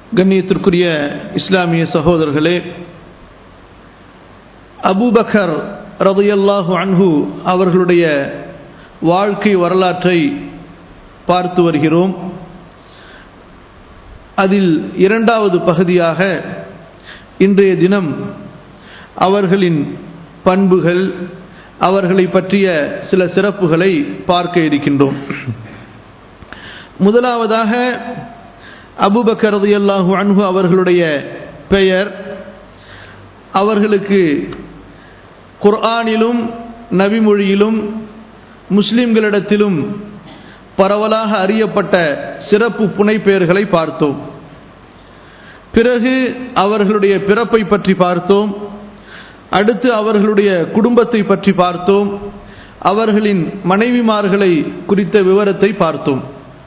கண்ணியத்திற்குரிய இஸ்லாமிய சகோதரர்களே அபூபக்கர் ரதையல்லாஹு அன்ஹு அவர்களுடைய வாழ்க்கை வரலாற்றை பார்த்து வருகிறோம் அதில் இரண்டாவது பகுதியாக இன்றைய தினம் அவர்களின் பண்புகள் அவர்களை பற்றிய சில சிறப்புகளை பார்க்க இருக்கின்றோம் முதலாவதாக அபுபக்கர் ரதியல்லாஹு அன்ஹு அவர்களுடைய பெயர் அவர்களுக்கு குர்ஆனிலும் நபிமொழியிலும் முஸ்லிம்களிடத்திலும் பரவலாக அறியப்பட்ட சிறப்பு புனைப்பெயர்களை பார்த்தோம் பிறகு அவர்களுடைய பிறப்பை பற்றி பார்த்தோம் அடுத்து அவர்களுடைய குடும்பத்தை பற்றி பார்த்தோம் அவர்களின் மனைவிமார்களை குறித்த விவரத்தை பார்த்தோம்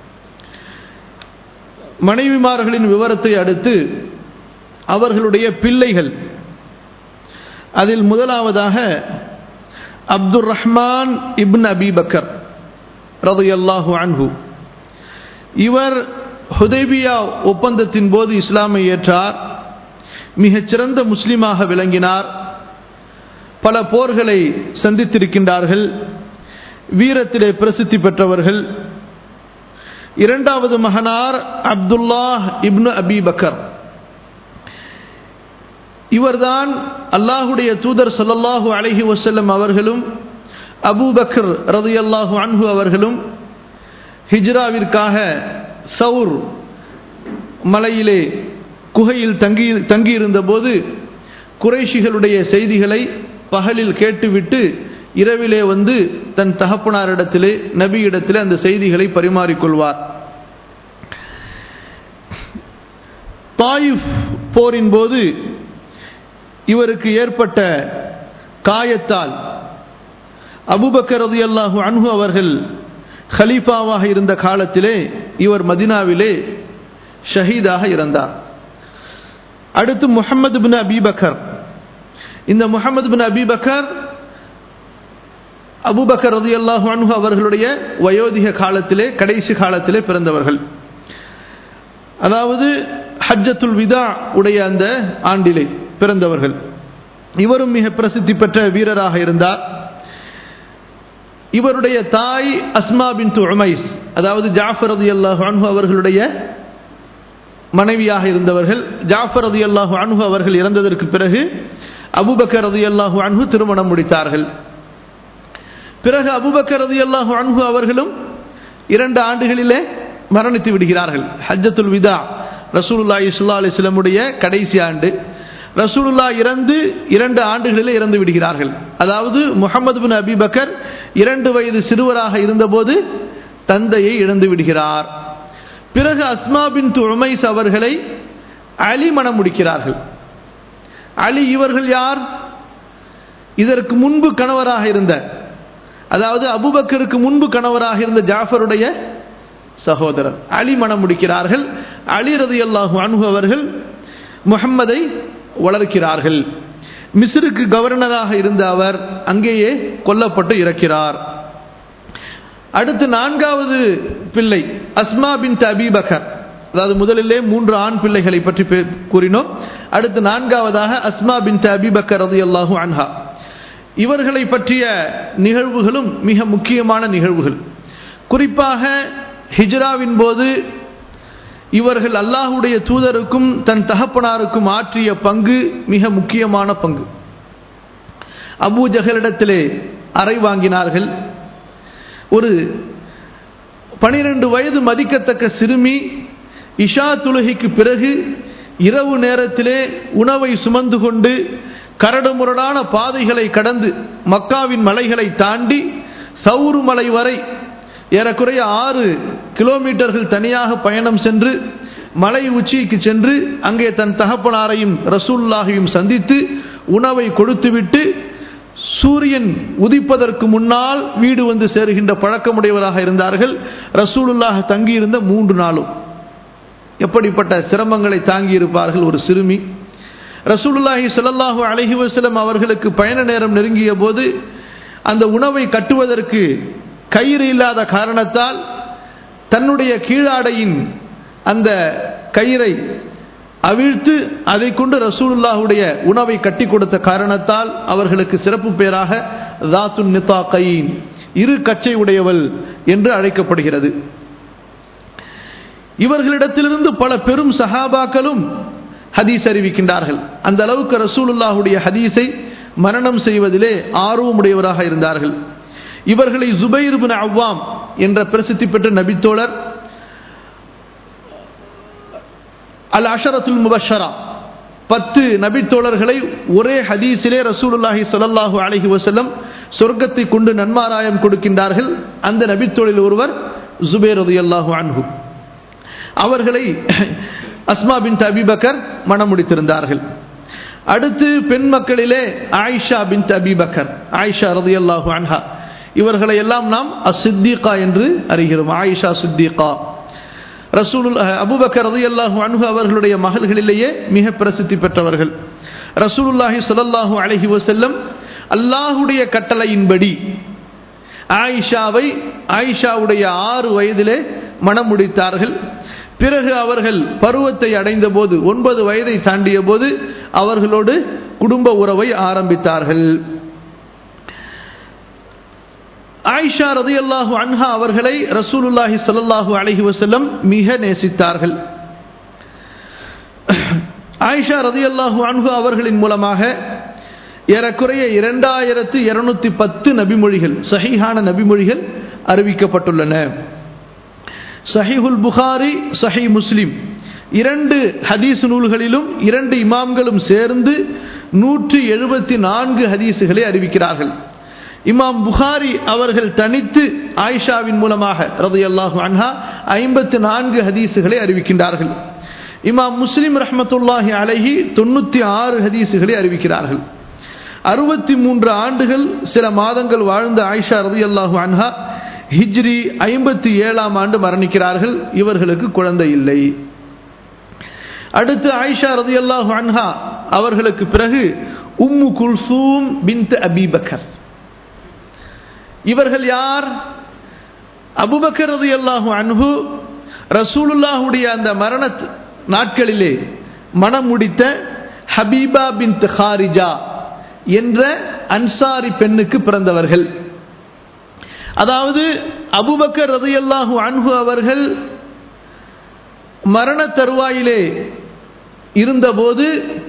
மனைவிமார்களின் விவரத்தை அடுத்து அவர்களுடைய பிள்ளைகள் அதில் முதலாவதாக Abdur Rahman ibn Abi Bakr ரதையல்லாஹு அன்ஹு இவர் ஹுதைபியா ஒப்பந்தத்தின் போது இஸ்லாமை ஏற்றார் மிகச்சிறந்த முஸ்லிமாக விளங்கினார் பல போர்களை சந்தித்திருக்கின்றார்கள் வீரத்திலே பிரசித்தி பெற்றவர்கள் இரண்டாவது மகனார் அப்துல்லாஹ் இப்னு அபி பக்கர் இவர்தான் அல்லாஹுடைய தூதர் சொல்லல்லாஹு அலஹி வசல்லம் அவர்களும் அபூபக்கர் ரது அல்லாஹு அன்ஹு அவர்களும் ஹிஜ்ராவிற்காக சவுர் மலையிலே குகையில் தங்கி தங்கியிருந்த போது குறைஷிகளுடைய செய்திகளை பகலில் கேட்டுவிட்டு இரவிலே வந்து தன் தகப்பனாரிடத்திலே நபியிடத்திலே அந்த செய்திகளை பரிமாறிக்கொள்வார் தாயிஃப் போரின் போது இவருக்கு ஏற்பட்ட காயத்தால் அபுபக்கர் ரதி அல்லாஹு அன்ஹு அவர்கள் ஹலீஃபாவாக இருந்த காலத்திலே இவர் மதினாவிலே ஷஹீதாக இருந்தார் அடுத்து முகமது பின் அபிபக்கர் இந்த முகமது பின் அபிபக்கர் அபுபக்கர் ரதி அல்லாஹு அன்ஹு அவர்களுடைய வயோதிக காலத்திலே கடைசி காலத்திலே பிறந்தவர்கள் அதாவது ஹஜ்ஜத்துல் விதா உடைய அந்த ஆண்டிலே பிறந்தவர்கள் இவரும் மிக பிரசித்தி பெற்ற வீரராக இருந்தார் இவருடைய தாய் அஸ்மா பின் உமைஸ் அதாவது ஜாஃபர் ரதி அல்லாஹு அன்ஹு அவர்களுடைய மனைவியாக இருந்தவர்கள் ஜாஃபர் ரதி அல்லாஹு அன்ஹு அவர்கள் இறந்ததற்கு பிறகு அபுபக்கர் ரதி அல்லாஹு அன்ஹு திருமணம் முடித்தார்கள் பிறகு அபுபக்கர் ரதி அல்லாஹு அன்ஹு அவர்களும் இரண்டு ஆண்டுகளிலே மரணித்து விடுகிறார்கள் ஹஜ்ஜத்துல் விதா ரசூலுல்லா இஸ்லா அலிஸ்லமுடைய கடைசி ஆண்டு ரசூலுல்லா இறந்து இரண்டு ஆண்டுகளிலே இறந்து விடுகிறார்கள் அதாவது முகமது பின் அபிபக்கர் இரண்டு வயது சிறுவராக இருந்தபோது தந்தையை இழந்து விடுகிறார் பிறகு அஸ்மா பின் உமைஸ் அவர்களை அலி மனம் முடிக்கிறார்கள் அலி இவர்கள் யார் இதற்கு முன்பு கணவராக இருந்த அதாவது அபுபக்கருக்கு முன்பு கணவராக இருந்த ஜாஃபருடைய சகோதரர் அலி மனம் முடிக்கிறார்கள் அலி ரதி அல்லாஹு அன்பு அவர்கள் முகம்மதை வளர்க்கிறார்கள் மிஸ்ருக்கு கவர்னராக இருந்த அவர் அங்கேயே கொல்லப்பட்டு இறக்கிறார் அடுத்து நான்காவது பிள்ளை அஸ்மா பின் அபிபக்கர் அதாவது முதலிலே மூன்று ஆண் பிள்ளைகளை பற்றி கூறினோம் அடுத்து நான்காவதாக அஸ்மா பின் அபிபக்கர் ரதி அல்லாஹு அன்ஹா இவர்களை பற்றிய நிகழ்வுகளும் மிக முக்கியமான நிகழ்வுகள் குறிப்பாக ஹிஜ்ராவின் போது இவர்கள் அல்லாஹுடைய தூதருக்கும் தன் தகப்பனாருக்கும் ஆற்றிய பங்கு மிக முக்கியமான பங்கு அபூ ஜஹலிடத்திலே அறை வாங்கினார்கள் ஒரு பனிரெண்டு வயது மதிக்கத்தக்க சிறுமி இஷா துலகிக்கு பிறகு இரவு நேரத்திலே உணவை சுமந்து கொண்டு கரடுமுரடான பாதைகளை கடந்து மக்காவின் மலைகளை தாண்டி சவுரு மலை வரை ஏறக்குறைய ஆறு கிலோமீட்டர்கள் தனியாக பயணம் சென்று மலை உச்சிக்கு சென்று அங்கே தன் தகப்பனாரையும் ரசூல்லாகையும் சந்தித்து உணவை கொடுத்துவிட்டு சூரியன் உதிப்பதற்கு முன்னால் வீடு வந்து சேருகின்ற பழக்கமுடையவராக இருந்தார்கள் ரசூலுல்லாக தங்கியிருந்த மூன்று நாளும் எப்படிப்பட்ட சிரமங்களை தாங்கி இருப்பார்கள் ஒரு சிறுமி ரசூலுல்லாஹி ஸல்லல்லாஹு அலைஹி வஸல்லம் அவர்களுக்கு பயண நேரம் நெருங்கிய போது அந்த உணவை கட்டுவதற்கு கயிறு இல்லாத காரணத்தால் தன்னுடைய கீழாடையின் அந்த கயிறை அவிழ்த்து அதை கொண்டு ரசூலுல்லாஹுடைய உணவை கட்டி கொடுத்த காரணத்தால் அவர்களுக்கு சிறப்பு பேராக தாத்துன் நிதா கையின் இரு கச்சை உடையவள் என்று அழைக்கப்படுகிறது இவர்களிடத்திலிருந்து பல பெரும் சஹாபாக்களும் ஹதீஸ் அறிவிக்கின்றார்கள் அந்த அளவுக்கு ரசூலுல்லாஹுடைய ஹதீஸை மரணம் செய்வதிலே ஆர்வமுடையவராக இருந்தார்கள் இவர்களை ஜுபைர் பின் அவ்வாம் என்ற பிரசித்தி பெற்ற நபித்தோழர் அல் அஷரத்துல் முபஷரா பத்து நபித்தோழர்களை ஒரே ஹதீஸிலே ரசூலுல்லாஹி ஸல்லல்லாஹு அலைஹி வஸல்லம் சொர்க்கத்தை கொண்டு நன்மாராயம் கொடுக்கின்றார்கள் அந்த நபித்தோழில் ஒருவர் ஜுபைர் ரலியல்லாஹு அன்ஹு அவர்களை அஸ்மா பின் அபிபக்கர் மனம் முடித்திருந்தார்கள் அடுத்து பெண் மக்களிலே ஆயிஷா பின் அபிபக்கர் ஆயிஷா ரதியல்லாஹு அன்ஹா இவர்களை எல்லாம் நாம் அசித்திகா என்று அறிகிறோம் ஆயிஷா சித்திகா ரசூல் அபுபக்கர் ரதியல்லாஹு அன்ஹு அவர்களுடைய மகள்களிலேயே மிக பிரசித்தி பெற்றவர்கள் ரசூலுல்லாஹி ஸல்லல்லாஹு அலைஹி வஸல்லம் அல்லாஹுடைய கட்டளையின்படி ஆயிஷாவை ஆயிஷாவுடைய ஆறு வயதிலே மனம் முடித்தார்கள் பிறகு அவர்கள் பருவத்தை அடைந்த போது ஒன்பது வயதை தாண்டிய போது அவர்களோடு குடும்ப உறவை ஆரம்பித்தார்கள் ஆயிஷா ரதி அல்லாஹு அன்ஹா அவர்களை ரசூலுல்லாஹி சல்லாஹூ அலஹி வசல்லம் மிக நேசித்தார்கள் ஆயிஷா ரதி அல்லாஹு அன்ஹு அவர்களின் மூலமாக ஏறக்குறைய இரண்டாயிரத்து இருநூத்தி பத்து நபிமொழிகள் சஹிஹான நபிமொழிகள் அறிவிக்கப்பட்டுள்ளன சஹிஹுல் புகாரி சஹி முஸ்லிம் இரண்டு ஹதீஸ் நூல்களிலும் இரண்டு இமாம்களும் சேர்ந்து நூற்றி எழுபத்தி நான்கு ஹதீஸுகளை அறிவிக்கிறார்கள் இமாம் புகாரி அவர்கள் தனித்து ஆயிஷாவின் மூலமாக ரது அல்லாஹு அன்ஹா ஐம்பத்து நான்கு ஹதீஸுகளை அறிவிக்கின்றார்கள் இமாம் முஸ்லிம் ரஹமத்துல்லாஹி அலஹி தொண்ணூற்றி ஆறு ஹதீஸுகளை அறிவிக்கிறார்கள் அறுபத்தி மூன்று ஆண்டுகள் சில மாதங்கள் வாழ்ந்த ஆயிஷா ரது அல்லாஹு அன்ஹா ஹிஜ்ரி ஐம்பத்தி ஏழாம் ஆண்டு மரணிக்கிறார்கள் இவர்களுக்கு குழந்தை இல்லை அடுத்து ஆயிஷா ரதி அல்லாஹு அன்ஹா அவர்களுக்கு பிறகு உம்மு குல்சூம் பின்த் அபிபக்கர் இவர்கள் யார் அபுபக்கர் ரதி அல்லாஹு அன்ஹு ரசூலுல்லாஹுடைய அந்த மரண நாட்களிலே மனம் முடித்த ஹபீபா பின் ஹாரிஜா என்ற அன்சாரி பெண்ணுக்கு பிறந்தவர்கள் அதாவது அபுபக்கர் ரதையல்லாஹு அன்ஹு அவர்கள் மரண தருவாயிலே இருந்தபோது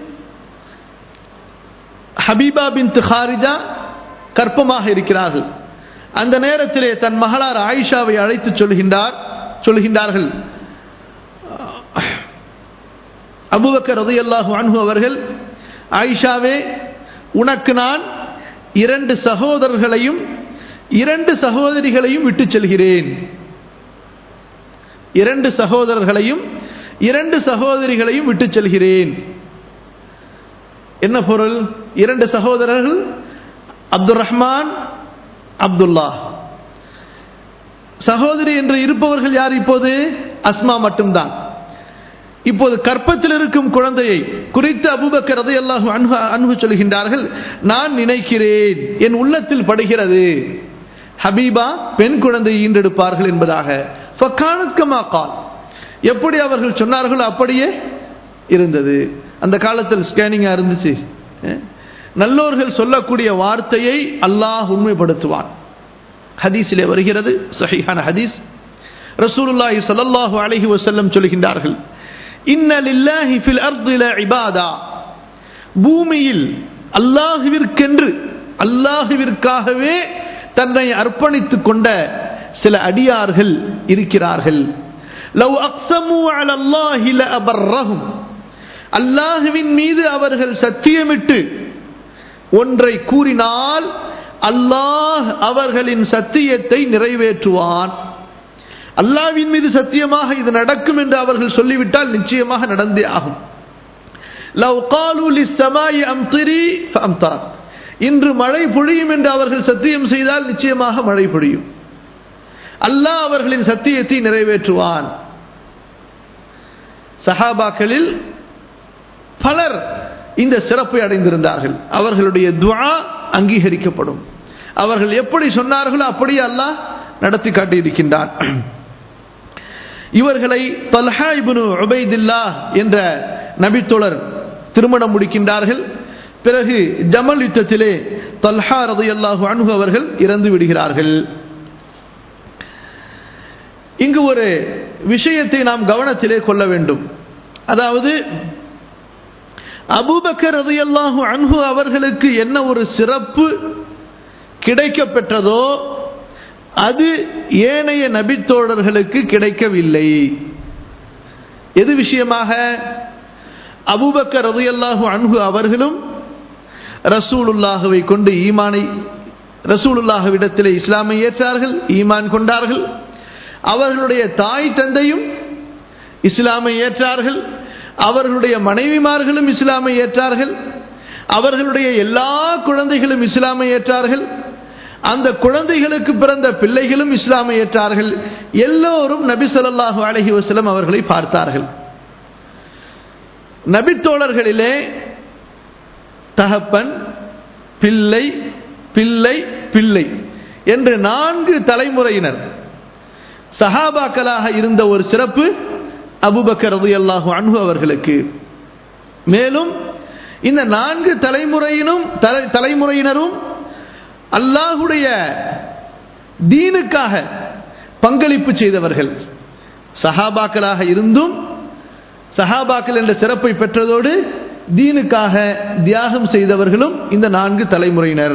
ஹபீபா பின் ஹாரிஜா கற்பமாக இருக்கிறார்கள் அந்த நேரத்திலே தன் மகளார் ஆயிஷாவை அழைத்து சொல்கின்றார் சொல்கின்றார்கள் அபுபக்கர் ரதையல்லாஹு அன்ஹு அவர்கள் ஆயிஷாவே உனக்கு நான் இரண்டு சகோதரர்களையும் இரண்டு சகோதரிகளையும் விட்டு செல்கிறேன் இரண்டு சகோதரர்களையும் இரண்டு சகோதரிகளையும் விட்டு செல்கிறேன் என்ன பொருள் இரண்டு சகோதரர்கள் அப்துல் ரஹ்மான் அப்துல்லா சகோதரி என்று இருப்பவர்கள் யார் இப்போது அஸ்மா மட்டும்தான் இப்போது கற்பத்தில் இருக்கும் குழந்தையை குறித்து அபுபக்கர் அதையல்லாஹு அன்பு அன்பு சொல்கின்றார்கள் நான் நினைக்கிறேன் என் உள்ளத்தில் படுகிறது ஹபீபா பெண் குழந்தை ஈன்றெடுப்பார்கள் என்பதாக கால் எப்படி அவர்கள் சொன்னார்களோ அப்படியே இருந்தது அந்த காலத்தில் ஸ்கேனிங்கா இருந்துச்சு நல்லோர்கள் சொல்லக்கூடிய வார்த்தையை அல்லாஹ் உண்மைப்படுத்துவான் ஹதீஸிலே வருகிறது சஹிஹான ஹதீஸ் ரசூலுல்லாஹி ஸல்லல்லாஹு அலைஹி வஸல்லம் சொல்கின்றார்கள் இன்ன லில்லாஹி ஃபில் அர்தி இபாதா பூமியில் அல்லாஹுவிற்கென்று அல்லாஹுவிற்காகவே தன்னை அர்ப்பணித்துக் கொண்ட சில அடியார்கள் இருக்கிறார்கள் லவ் அக்ஸமு அலல்லாஹி லஅபர்ரஹும் அல்லாஹுவின் மீது அவர்கள் சத்தியமிட்டு ஒன்றை கூறினால் அல்லாஹ் அவர்களின் சத்தியத்தை நிறைவேற்றுவான் அல்லாவின் மீது சத்தியமாக இது நடக்கும் என்று அவர்கள் சொல்லிவிட்டால் நிச்சயமாக நடந்தே ஆகும் லவ் காலு லிஸ்ஸமாயி அம்திரி ஃபஅம்தரத் இன்று மழை பொழியும் என்று அவர்கள் சத்தியம் செய்தால் நிச்சயமாக மழை பொழியும் அல்லாஹ் அவர்களின் சத்தியத்தை நிறைவேற்றுவான் சஹாபாக்களில் பலர் இந்த சிறப்பை அடைந்திருந்தார்கள் அவர்களுடைய துவா அங்கீகரிக்கப்படும் அவர்கள் எப்படி சொன்னார்களோ அப்படியே அல்லாஹ் நடத்தி காட்டியிருக்கின்றான் இவர்களை தல்ஹா இப்னு உபைதில்லா என்ற நபித்தோழர் திருமணம் முடிக்கின்றார்கள் பிறகு ஜமல் யுத்தத்திலே தல்ஹா ரதையல்லாஹு அணுகு அவர்கள் இறந்து விடுகிறார்கள் இங்கு ஒரு விஷயத்தை நாம் கவனத்திலே கொள்ள வேண்டும் அதாவது அபூபக்கர் ரதையல்லாஹு அன்ஹு அவர்களுக்கு என்ன ஒரு சிறப்பு கிடைக்க பெற்றதோ அது ஏனைய நபித்தோழர்களுக்கு கிடைக்கவில்லை எது விஷயமாக அபூபக்கர் ரதையல்லாஹு அன்ஹு அவர்களும் ரசூலுல்லாஹுவை கொண்டு ஈமானை ரசூலுல்லாஹுவிடத்தில் இஸ்லாமை ஏற்றார்கள் ஈமான் கொண்டார்கள் அவர்களுடைய தாய் தந்தையும் இஸ்லாமை ஏற்றார்கள் அவர்களுடைய மனைவிமார்களும் இஸ்லாமை ஏற்றார்கள் அவர்களுடைய எல்லா குழந்தைகளும் இஸ்லாமை ஏற்றார்கள் அந்த குழந்தைகளுக்கு பிறந்த பிள்ளைகளும் இஸ்லாமை ஏற்றார்கள் எல்லோரும் நபி சொல்லாஹு அலஹி வசலம் அவர்களை பார்த்தார்கள் நபித்தோழர்களிலே தகப்பன் பிள்ளை பிள்ளை பிள்ளை என்று நான்கு தலைமுறையினர் சஹாபாக்களாக இருந்த ஒரு சிறப்பு அபுபக்கர் ரது அல்லாஹு அன்பு அவர்களுக்கு மேலும் இந்த நான்கு தலைமுறையினும் தலை தலைமுறையினரும் அல்லாஹுடைய தீனுக்காக பங்களிப்பு செய்தவர்கள் சஹாபாக்களாக இருந்தும் சஹாபாக்கள் என்ற சிறப்பை பெற்றதோடு தீனுக்காக தியாகம் செய்தவர்களும் இந்த நான்கு தலைமுறையினர்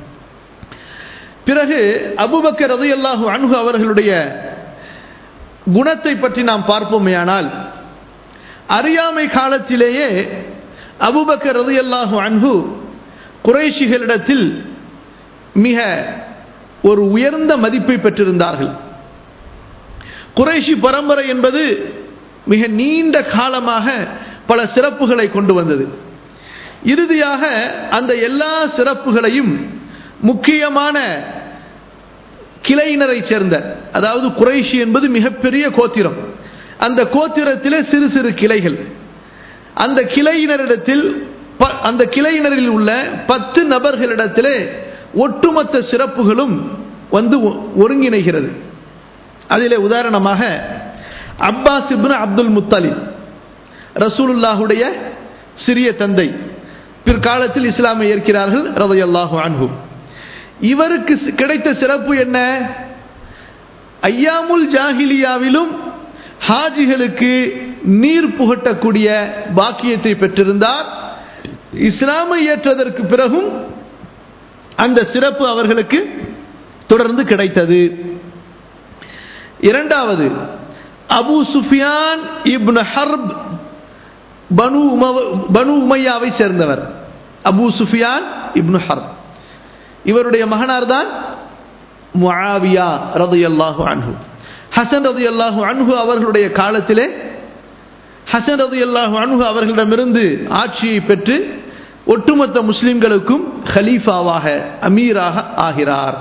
பிறகு அபுபக்கர் ரது அல்லாஹு அணுகு அவர்களுடைய குணத்தை பற்றி நாம் பார்ப்போமேயானால் அறியாமை காலத்திலேயே அபுபக்கர் ரது அல்லாஹு அன்ஹு குறைஷிகளிடத்தில் மிக ஒரு உயர்ந்த மதிப்பை பெற்றிருந்தார்கள் குறைஷி பரம்பரை என்பது மிக நீண்ட காலமாக பல சிறப்புகளை கொண்டு வந்தது இறுதியாக அந்த எல்லா சிறப்புகளையும் முக்கியமான கிளையினரை சேர்ந்த அதாவது குறைஷி என்பது மிகப்பெரிய கோத்திரம் அந்த கோத்திரத்திலே சிறு சிறு கிளைகள் அந்த கிளையினரிடத்தில் அந்த கிளையினரில் உள்ள பத்து நபர்களிடத்திலே ஒட்டுமொத்த சிறப்புகளும் வந்து ஒருங்கிணைகிறது அதிலே உதாரணமாக அப்பாஸ் இப்னு அப்துல் முத்தலிப் ரசூலுல்லாஹுடைய சிறிய தந்தை பிற்காலத்தில் இஸ்லாமை ஏற்கிறார்கள் ரதையல்லாஹு அன்ஹு இவருக்கு கிடைத்த சிறப்பு என்ன ஐயாமுல் ஜாகிலியாவிலும் ஹாஜிகளுக்கு நீர் புகட்டக்கூடிய பாக்கியத்தை பெற்றிருந்தார் இஸ்லாமை ஏற்றதற்கு பிறகும் அந்த சிறப்பு அவர்களுக்கு தொடர்ந்து கிடைத்தது இரண்டாவது அபு சுஃபியான் இப்னு ஹர்ப் பனு பனு உமையாவை சேர்ந்தவர் அபு சுஃபியான் இப்னு ஹர்ப் இவருடைய மகனார் தான் முஆவியா ரதையல்லாஹு அன்ஹு ஹசன் ரதி அல்லாஹு அன்ஹு அவர்களுடைய காலத்திலே ஹசன் ரதி அல்லாஹு அன்ஹு அவர்களிடமிருந்து ஆட்சியை பெற்று ஒட்டுமொத்த முஸ்லிம்களுக்கும் ஹலீஃபாவாக அமீராக ஆகிறார்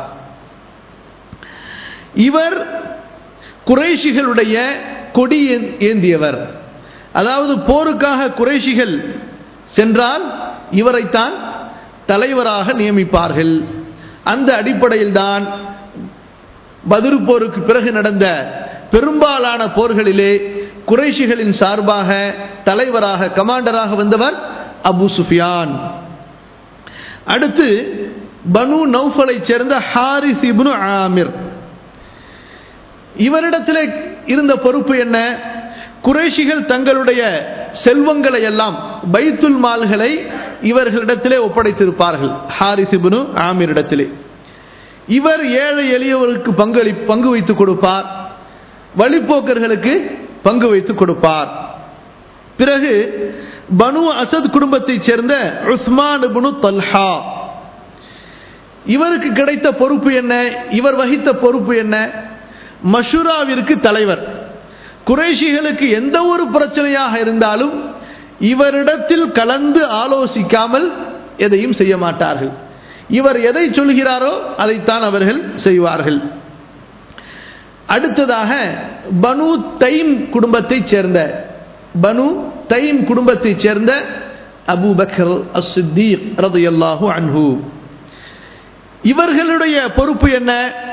இவர் குறைஷிகளுடைய கொடி ஏந்தியவர் அதாவது போருக்காக குறைஷிகள் சென்றால் இவரைத்தான் தலைவராக நியமிப்பார்கள் அந்த அடிப்படையில் தான் பதிரு போருக்கு பிறகு நடந்த பெரும்பாலான போர்களிலே குறைஷிகளின் சார்பாக தலைவராக கமாண்டராக வந்தவர் அபு சுஃபியான் அடுத்து பனு நௌஃபலை சேர்ந்த ஹாரிஸ் இப்னு ஆமிர் இவரிடத்திலே இருந்த பொறுப்பு என்ன குறைஷிகள் தங்களுடைய செல்வங்களை எல்லாம் பைத்துல் மால்களை இவர்களிடத்திலே ஒப்படைத்திருப்பார்கள் ஹாரிஸ் இப்னு ஆமிரிடத்திலே இவர் ஏழை எளியவர்களுக்கு பங்களி பங்கு வைத்து கொடுப்பார் வழிப்போக்கர்களுக்கு பங்கு வைத்து கொடுப்பார் பிறகு பனு அசத் குடும்பத்தைச் சேர்ந்த உஸ்மான் இப்னு தல்ஹா இவருக்கு கிடைத்த பொறுப்பு என்ன இவர் வகித்த பொறுப்பு என்ன மஷூராவிற்கு தலைவர் குறைஷிகளுக்கு எந்த ஒரு பிரச்சனையாக இருந்தாலும் இவரிடத்தில் கலந்து ஆலோசிக்காமல் எதையும் செய்ய மாட்டார்கள் இவர் எதை சொல்கிறாரோ அதைத்தான் அவர்கள் செய்வார்கள் அடுத்ததாக பனு தைம் குடும்பத்தைச் சேர்ந்த பனு தைம் குடும்பத்தைச் சேர்ந்த அபு பக்கர் அஸ்தீக் ரதையல்லாஹு அன்ஹு இவர்களுடைய பொறுப்பு என்ன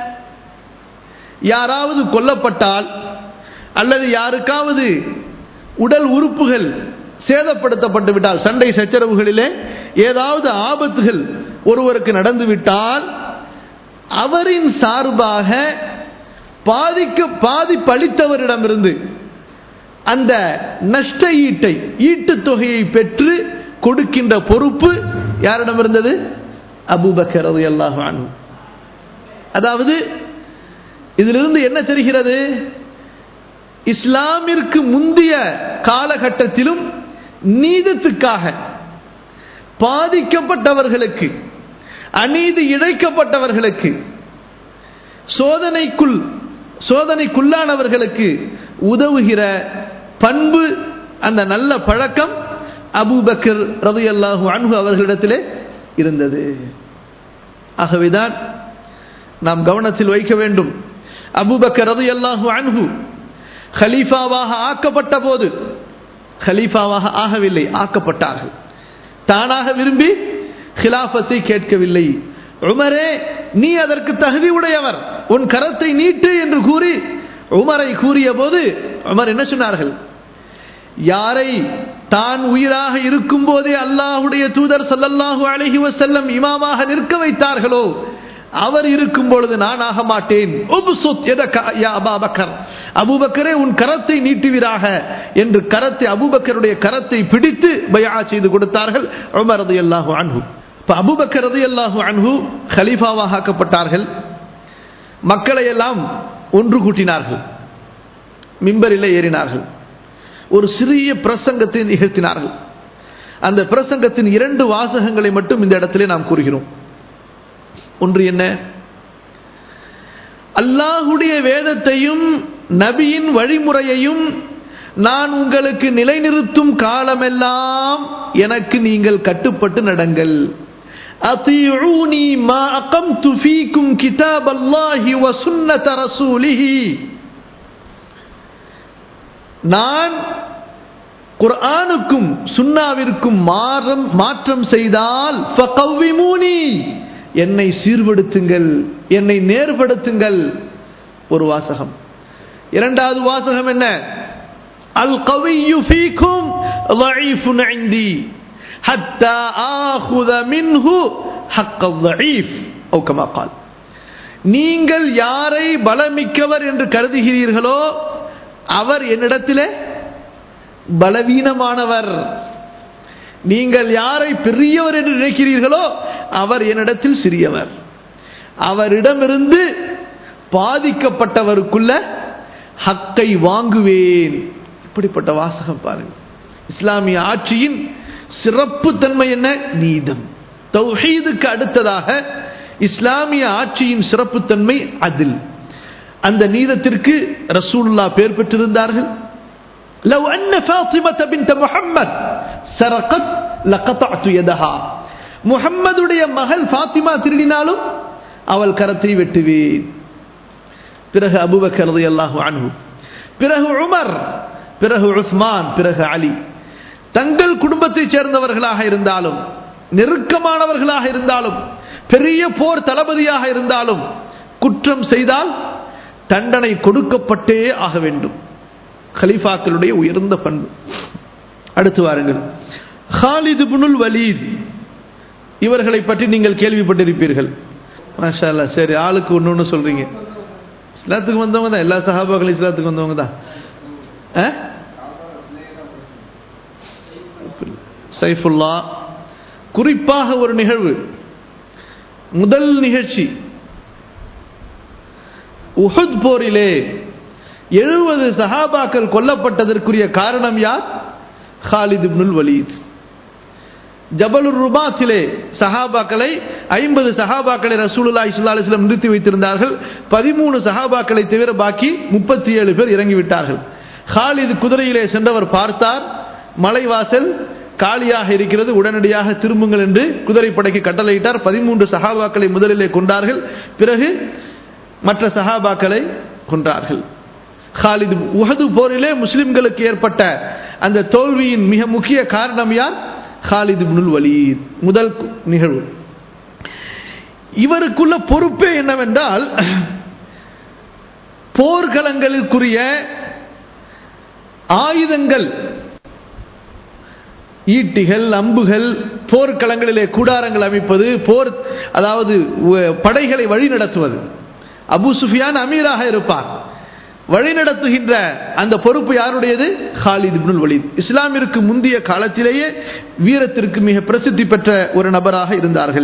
யாராவது கொல்லப்பட்டால் அல்லது யாருக்காவது உடல் உறுப்புகள் சேதப்படுத்தப்பட்டு விட்டால் சண்டை சச்சரவுகளிலே ஏதாவது ஆபத்துகள் ஒருவருக்கு நடந்துவிட்டால் அவரின் சார்பாக பாதிக்க பாதிப்பளித்தவரிடமிருந்து அந்த நஷ்ட ஈட்டை ஈட்டுத் தொகையை பெற்று கொடுக்கின்ற பொறுப்பு யாரிடம் இருந்தது அபூபக்கர் ரலியல்லாஹு அன்ஹு அதாவது இதிலிருந்து என்ன தெரிகிறது இஸ்லாமிற்கு முந்திய காலகட்டத்திலும் நீதத்துக்காக பாதிக்கப்பட்டவர்களுக்கு அநீதி இழைக்கப்பட்டவர்களுக்கு சோதனைக்குள் சோதனைக்குள்ளானவர்களுக்கு உதவுகிற பண்பு அந்த நல்ல பழக்கம் அபூபக்கர் ரலியல்லாஹு அன்ஹு அவர்களிடத்திலே இருந்தது ஆகவேதான் நாம் கவனத்தில் வைக்க வேண்டும் அபூபக்கர் ரலியல்லாஹு அன்ஹு ஹலீஃபாவாக ஆக்கப்பட்ட போது ஹலீஃபாவாக ஆகவில்லை ஆக்கப்பட்டார்கள் தானாக விரும்பி ஹிலாஃபத்தை கேட்கவில்லை உமரே நீ அதற்கு தகுதி உடையவர் உன் கரத்தை நீட்டு என்று கூறி உமரை கூறிய போது உமர் என்ன சொன்னார்கள் யாரை தான் உயிராக இருக்கும் போதே அல்லாஹுடைய தூதர் சல்லல்லாஹு அலைஹி வஸல்லம் இமாமாக நிற்க வைத்தார்களோ அவர் இருக்கும் பொழுது நான் ஆக மாட்டேன் உப்சுத் எதக்க யா அபாபக்கர் அபூபக்கரே உன் கரத்தை நீட்டுவீராக என்று கரத்தை அபூபக்கருடைய கரத்தை பிடித்து பயா செய்து கொடுத்தார்கள் உமர் ரலியல்லாஹு அன்ஹு இப்ப அபூபக்கர் ரலியல்லாஹு அன்ஹு கலீஃபாவாக ஆக்கப்பட்டார்கள் மக்களை எல்லாம் ஒன்று கூட்டினார்கள் மிம்பரில் ஏறினார்கள் ஒரு சிறிய பிரசங்கத்தை நிகழ்த்தினார்கள் அந்த பிரசங்கத்தின் இரண்டு வாசகங்களை மட்டும் இந்த இடத்திலே நாம் கூறுகிறோம் ஒன்று என்ன அல்லாஹுடைய வேதத்தையும் நபியின் வழிமுறையையும் நான் உங்களுக்கு நிலைநிறுத்தும் காலமெல்லாம் எனக்கு நீங்கள் கட்டுப்பட்டு நடங்கள் أطيعوني ما أقمت فيكم كتاب الله وسنة رسوله நான் குர்ஆனுக்கும் சுன்னாவிற்கும் மாறம் மாற்றம் செய்தால் ஃபகவ்விமூனி என்னை சீர்படுத்துங்கள் என்னை நேர்படுத்துங்கள் ஒரு வாசகம் இரண்டாவது வாசகம் என்ன அல் கவியு ஃபீக்கும் ضعيفٌ عندي حتى آخذ منه حق الضعيف أو كما قال நீங்கள் யாரை பலமிக்கவர் என்று கருதுகிறீர்களோ அவர் என்னிடத்திலே பலவீனமானவர் நீங்கள் யாரை பெரியவர் என்று நினைக்கிறீர்களோ அவர் என்னிடத்தில் சிறியவர் அவரிடமிருந்து பாதிக்கப்பட்டவருக்குள்ள ஹக்கை வாங்குவேன் இப்படிப்பட்ட வாசகம் பாருங்க இஸ்லாமிய ஆட்சியின் சிறப்பு தன்மை என்ன நீதம் தௌஹீதுக்கு அடுத்ததாக இஸ்லாமிய ஆட்சியின் சிறப்புத்தன்மை அதில் அந்த நீதத்திற்கு ரசூலுல்லா பேர் பெற்றிருந்தார்கள் لو أن فاطمة بنت محمد سرقت لقطعت يدها முஹம்மதுடைய மகள் ஃபாத்திமா திருடினாலும் அவள் கரத்தை வெட்டுவேன் பிறகு அபுபக்கர் ரலியல்லாஹு அன்ஹு பிறகு உமர் பிறகு உஸ்மான் பிறகு அலி தங்கள் குடும்பத்தைச் சேர்ந்தவர்களாக இருந்தாலும் நெருக்கமானவர்களாக இருந்தாலும் பெரிய போர் தளபதியாக இருந்தாலும் குற்றம் செய்தால் தண்டனை கொடுக்கப்பட்டே ஆக வேண்டும் கலீஃபாக்களுடைய உயர்ந்த பண்பு அடுத்து வாருங்கள் ஹாலிது புனுல் வலீத் இவர்களை பற்றி நீங்கள் கேள்விப்பட்டிருப்பீர்கள் மாஷா அல்லா சரி ஆளுக்கு ஒன்று ஒன்று சொல்றீங்க இஸ்லாத்துக்கு வந்தவங்க தான் எல்லா சஹாபாக்களும் இஸ்லாத்துக்கு வந்தவங்க தான் சைஃபுல்லா குறிப்பாக ஒரு நிகழ்வு முதல் நிகழ்ச்சி உஹத் போரிலே எழுபது சஹாபாக்கள் கொல்லப்பட்டதற்குரிய காரணம் யார் ஹாலித் இப்னுல் வலீத் ஜபலுர் ருபாத்திலே சஹாபாக்களை ஐம்பது சஹாபாக்களை ரசூலுல்லா இஸ்லா அலிஸ்லாம் நிறுத்தி வைத்திருந்தார்கள் பதிமூணு சஹாபாக்களை தவிர பாக்கி முப்பத்தி ஏழு பேர் இறங்கிவிட்டார்கள் ஹாலித் குதிரையிலே சென்றவர் பார்த்தார் மலைவாசல் காலியாக இருக்கிறது உடனடியாக திரும்புங்கள் என்று குதிரைப்படைக்கு கட்டளையிட்டார் பதிமூன்று சஹாபாக்களை முதலிலே கொண்டார்கள் பிறகு மற்ற சஹாபாக்களை கொன்றார்கள் ஹாலித் உஹது போரிலே முஸ்லிம்களுக்கு ஏற்பட்ட அந்த தோல்வியின் மிக முக்கிய காரணம் யார் ஹாலித் இப்னுல் வலீத் முதல் நிகழ்வு இவருக்குள்ள பொறுப்பே என்னவென்றால் போர்க்களங்களுக்குரிய ஆயுதங்கள் ஈட்டிகள் அம்புகள் போர்க்களங்களிலே கூடாரங்கள் அமைப்பது போர் அதாவது உ- படைகளை வழிநடத்துவது அபு சுஃபியான் அமீராக இருப்பார் வழிநடத்துகின்ற அந்த பொறுப்பு யாருடையது ஹாலித் இப்னுல் வலீத் இஸ்லாமிற்கு முந்தைய காலத்திலேயே வீரத்திற்கு மிக பிரசித்தி பெற்ற ஒரு நபராக இருந்தார்கள்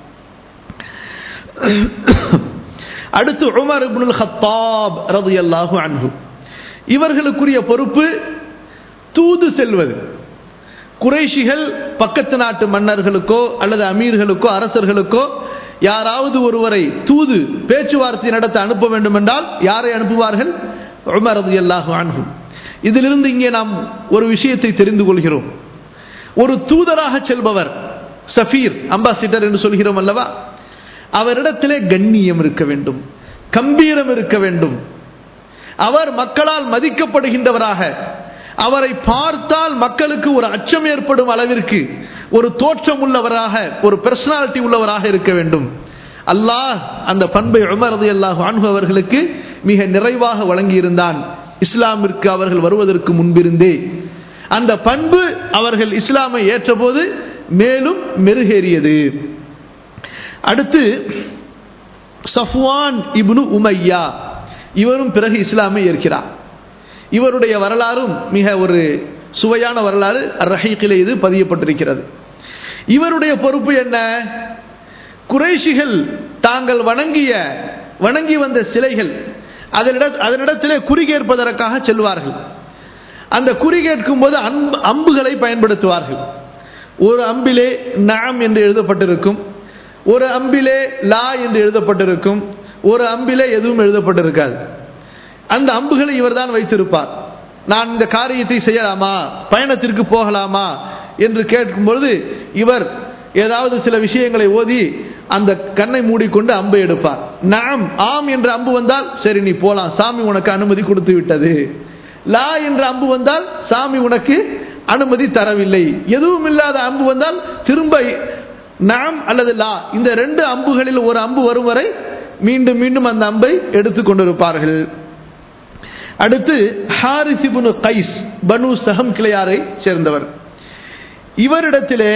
அடுத்து உமர் இப்னுல் ஹத்தாப் ரலியல்லாஹு அன்ஹு இவர்களுக்குரிய பொறுப்பு தூது செல்வது குறைஷிகள் பக்கத்து நாட்டு மன்னர்களுக்கோ அல்லது அமீர்களுக்கோ அரசர்களுக்கோ யாராவது ஒருவரை தூது பேச்சுவார்த்தை நடத்த அனுப்ப வேண்டும் என்றால் யாரை அனுப்புவார்கள் உமர் ரலியல்லாஹு அன்ஹு இதிலிருந்து இங்கே நாம் ஒரு விஷயத்தை தெரிந்து கொள்கிறோம் ஒரு தூதராக செல்பவர் சஃபீர் அம்பாசிடர் என்று சொல்கிறோம் அல்லவா அவரிடத்திலே கண்ணியம் இருக்க வேண்டும் கம்பீரம் இருக்க வேண்டும் அவர் மக்களால் மதிக்கப்படுகின்றவராக அவரை பார்த்தால் மக்களுக்கு ஒரு அச்சம் ஏற்படும் அளவிற்கு ஒரு தோற்றம் உள்ளவராக ஒரு பர்சனாலிட்டி உள்ளவராக இருக்க வேண்டும் அல்லாஹ் அந்த பண்பை உமரது அல்லாஹ் அன்பு அவர்களுக்கு மிக நிறைவாக வழங்கியிருந்தான் இஸ்லாமிற்கு அவர்கள் வருவதற்கு முன்பிருந்தே அந்த பண்பு அவர்கள் இஸ்லாமை ஏற்றபோது மேலும் மெருகேறியது அடுத்து சஃப்வான் இப்னு உமையா இவரும் பிறகு இஸ்லாமை ஏற்கிறார் இவருடைய வரலாறும் மிக ஒரு சுவையான வரலாறு ரஹீக்கிலே இது பதியப்பட்டிருக்கிறது இவருடைய பொறுப்பு என்ன குறைஷிகள் தாங்கள் வணங்கிய வணங்கி வந்த சிலைகள் அதனிட அதனிடத்திலே குறி கேட்பதற்காக செல்வார்கள் அந்த குறி கேட்கும் போது அன்பு அம்புகளை பயன்படுத்துவார்கள் ஒரு அம்பிலே நாம் என்று எழுதப்பட்டிருக்கும் ஒரு அம்பிலே லா என்று எழுதப்பட்டிருக்கும் ஒரு அம்பிலே எதுவும் எழுதப்பட்டிருக்காது அந்த அம்புகளை இவர்தான் வைத்திருப்பார் நான் இந்த காரியத்தை செய்யலாமா பயணத்திற்கு போகலாமா என்று கேட்கும் பொழுது இவர் ஏதாவது சில விஷயங்களை ஓதி அந்த கண்ணை மூடிக்கொண்டு அம்பை எடுப்பார் நாம் ஆம் என்ற அம்பு வந்தால் சரி நீ போலாம் சாமி உனக்கு அனுமதி கொடுத்து விட்டது லா என்ற அம்பு வந்தால் சாமி உனக்கு அனுமதி தரவில்லை எதுவும் இல்லாத அம்பு வந்தால் திரும்ப நாம் அல்லது லா இந்த ரெண்டு அம்புகளில் ஒரு அம்பு வரும் வரை மீண்டும் மீண்டும் அந்த அம்பை எடுத்துக் கொண்டிருப்பார்கள் அடுத்து ஹாரிஸ் இப்னு கைஸ் பனு சஹம் கிளையாரை சேர்ந்தவர் இவரிடத்திலே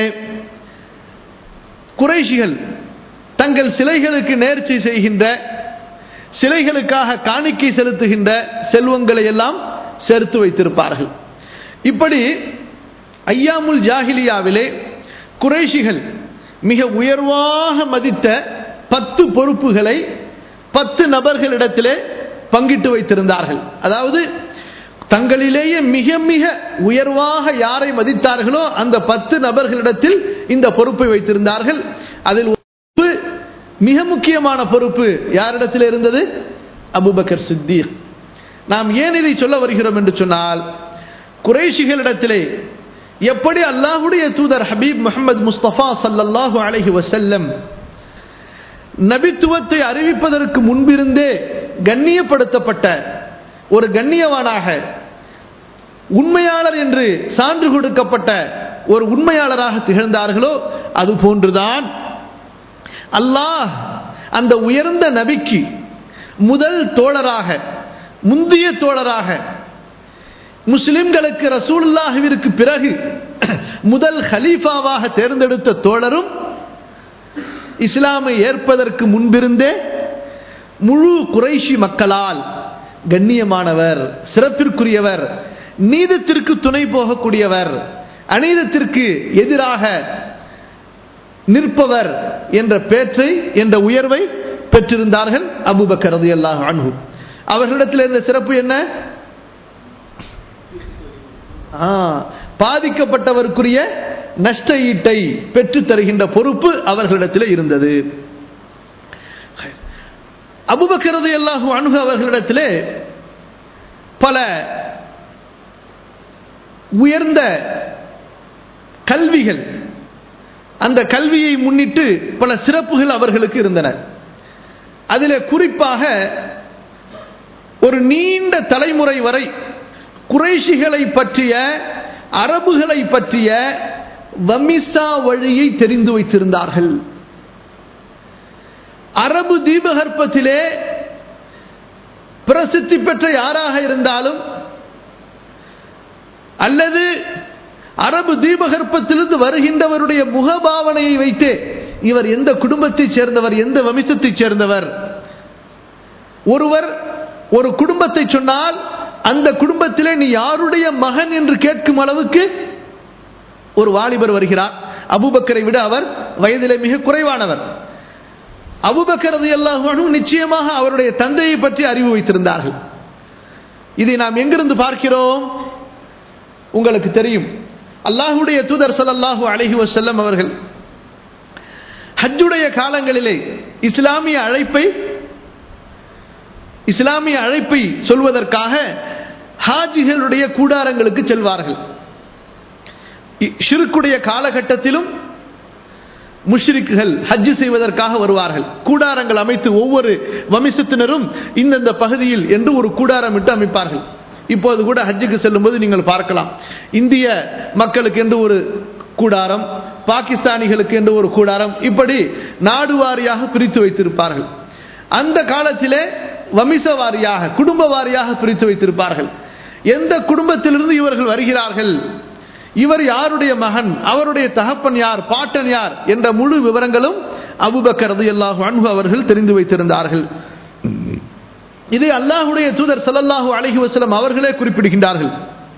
குறைஷிகள் தங்கள் சிலைகளுக்கு நேர்ச்சி செய்கின்ற சிலைகளுக்காக காணிக்கை செலுத்துகின்ற செல்வங்களை எல்லாம் சேர்த்து வைத்திருப்பார்கள் இப்படி ஐயாமுல் ஜாஹிலியாவிலே குறைஷிகள் மிக உயர்வாக மதித்த பத்து பொறுப்புகளை பத்து நபர்களிடத்திலே பங்கிட்டு வைத்திருந்தார்கள் அதாவது தங்களிலேயே மிக மிக உயர்வாக யாரை மதித்தார்களோ அந்த பத்து நபர்களிடத்தில் இந்த பொறுப்பை வைத்திருந்தார்கள் அதில் பொறுப்பு மிக முக்கியமான பொறுப்பு யாரிடத்தில் இருந்தது அபுபக்கர் சித்தீக் நாம் ஏன் இதை சொல்ல வருகிறோம் என்று சொன்னால் குறைஷிகளிடத்திலே எப்படி அல்லாஹுடைய தூதர் ஹபீப் முகமது முஸ்தபா சல்லல்லாஹு அலைஹி வசல்லம் நபித்துவத்தை அறிவிப்பதற்கு முன்பிருந்தே கண்ணியப்படுத்தப்பட்ட ஒரு கண்ணியவானாக உண்மையாளர் என்று சான்று கொடுக்கப்பட்ட ஒரு உண்மையாளராக திகழ்ந்தார்களோ அது போன்றுதான் அல்லாஹ் அந்த உயர்ந்த நபிக்கு முதல் தோழராக முந்திய தோழராக முஸ்லிம்களுக்கு ரசூலுல்லாஹுவிற்கு பிறகு முதல் ஹலீஃபாவாக தேர்ந்தெடுத்த தோழரும் இஸ்லாமை ஏற்பதற்கு முன்பிருந்தே முழு குறைஷி மக்களால் கண்ணியமானவர் சிறப்பிற்குரியவர் நீதத்திற்கு துணை போகக்கூடியவர் அநீதத்திற்கு எதிராக நிற்பவர் என்ற பேற்றை என்ற உயர்வை பெற்றிருந்தார்கள் அபுபக்கர் ரதி அல்லாஹ் அன்ஹு அவர்களிடத்தில் இருந்த சிறப்பு என்ன பாதிக்கப்பட்டவருக்குரிய நஷ்ட ஈட்டை பெற்று தருகின்ற பொறுப்பு அவர்களிடத்தில் இருந்தது அபுபக்கரது அல்லாஹு அணுகு அவர்களிடத்திலே பல உயர்ந்த கல்விகள் அந்த கல்வியை முன்னிட்டு பல சிறப்புகள் அவர்களுக்கு இருந்தன அதில் குறிப்பாக ஒரு நீண்ட தலைமுறை வரை குறைஷிகளை பற்றிய அரபுகளை பற்றிய வமிசா வழியை தெரிந்து வைத்திருந்தார்கள் அரபு தீபகற்பத்திலே பிரசித்தி பெற்ற யாராக இருந்தாலும் அல்லது அரபு தீபகற்பத்திலிருந்து வருகின்றவருடைய முகபாவனையை வைத்தே இவர் எந்த குடும்பத்தைச் சேர்ந்தவர் எந்த வம்சத்தைச் சேர்ந்தவர் ஒருவர் ஒரு குடும்பத்தை சொன்னால் அந்த குடும்பத்திலே நீ யாருடைய மகன் என்று கேட்கும் அளவுக்கு ஒரு வாலிபர் வருகிறார் அபுபக்கரை விட அவர் வயதிலே மிக குறைவானவர் அபுபக்கரது எல்லாரும் நிச்சயமாக அவருடைய தந்தையை பற்றி அறிவு வைத்திருந்தார்கள் இதை நாம் எங்கிருந்து பார்க்கிறோம் உங்களுக்கு தெரியும் அல்லாஹுடைய தூதர் சல்லாஹூ அலஹி வசல்லம் அவர்கள் ஹஜ்ஜுடைய காலங்களிலே இஸ்லாமிய அழைப்பை இஸ்லாமிய அழைப்பை சொல்வதற்காக ஹாஜிகளுடைய கூடாரங்களுக்கு செல்வார்கள் ஷிருக்குடைய காலகட்டத்திலும் முஷ்ரிக்குகள் ஹஜ்ஜு செய்வதற்காக வருவார்கள் கூடாரங்கள் அமைத்து ஒவ்வொரு வம்சத்தினரும் இந்தந்த பகுதியில் என்று ஒரு கூடாரம் இட்டு அமைப்பார்கள் இப்போது கூட ஹஜ்ஜுக்கு செல்லும்போது நீங்கள் பார்க்கலாம் இந்திய மக்களுக்கு என்று ஒரு கூடாரம் பாகிஸ்தானிகளுக்கு என்று ஒரு கூடாரம் இப்படி நாடு வாரியாக பிரித்து வைத்திருப்பார்கள் அந்த காலத்திலே வமிச வாரியாக குடும்ப வாரியாக பிரித்து வைத்திருப்பார்கள் எந்த குடும்பத்திலிருந்து இவர்கள் வருகிறார்கள் இவர் யாருடைய மகன் அவருடைய தகப்பன் யார் பாட்டன் யார் என்ற முழு விவரங்களும் அபுபக்கரது எல்லாஹு அன்பு அவர்கள் தெரிந்து வைத்திருந்தார்கள் இதை அல்லாஹுடைய தூதர் சல்லல்லாஹு அலஹி வசலம் அவர்களே குறிப்பிடுகின்றார்கள்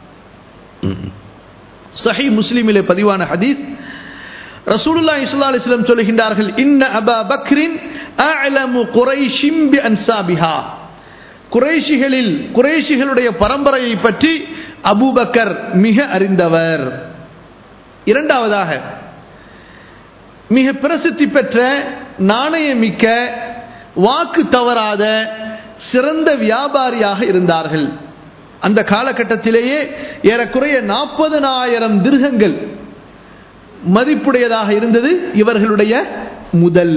சஹி முஸ்லிமிலே பதிவான ஹதீஸ் ரசூலுல்லா இஸ்லா அலிஸ்லம் சொல்லுகின்றார்கள் இன்ன அபா பக்ரின் அலமு குறைஷிம் பி அன்சாபிஹா குறைஷிகளில் குறைஷிகளுடைய பரம்பரையை பற்றி அபூபக்கர் மிக அறிந்தவர் இரண்டாவதாக மிக பிரசித்தி பெற்ற நாணயமிக்க வாக்கு தவறாத சிறந்த வியாபாரியாக இருந்தார்கள் அந்த காலகட்டத்திலேயே ஏறக்குறைய நாற்பதனாயிரம் திருகங்கள் மதிப்புடையதாக இருந்தது இவர்களுடைய முதல்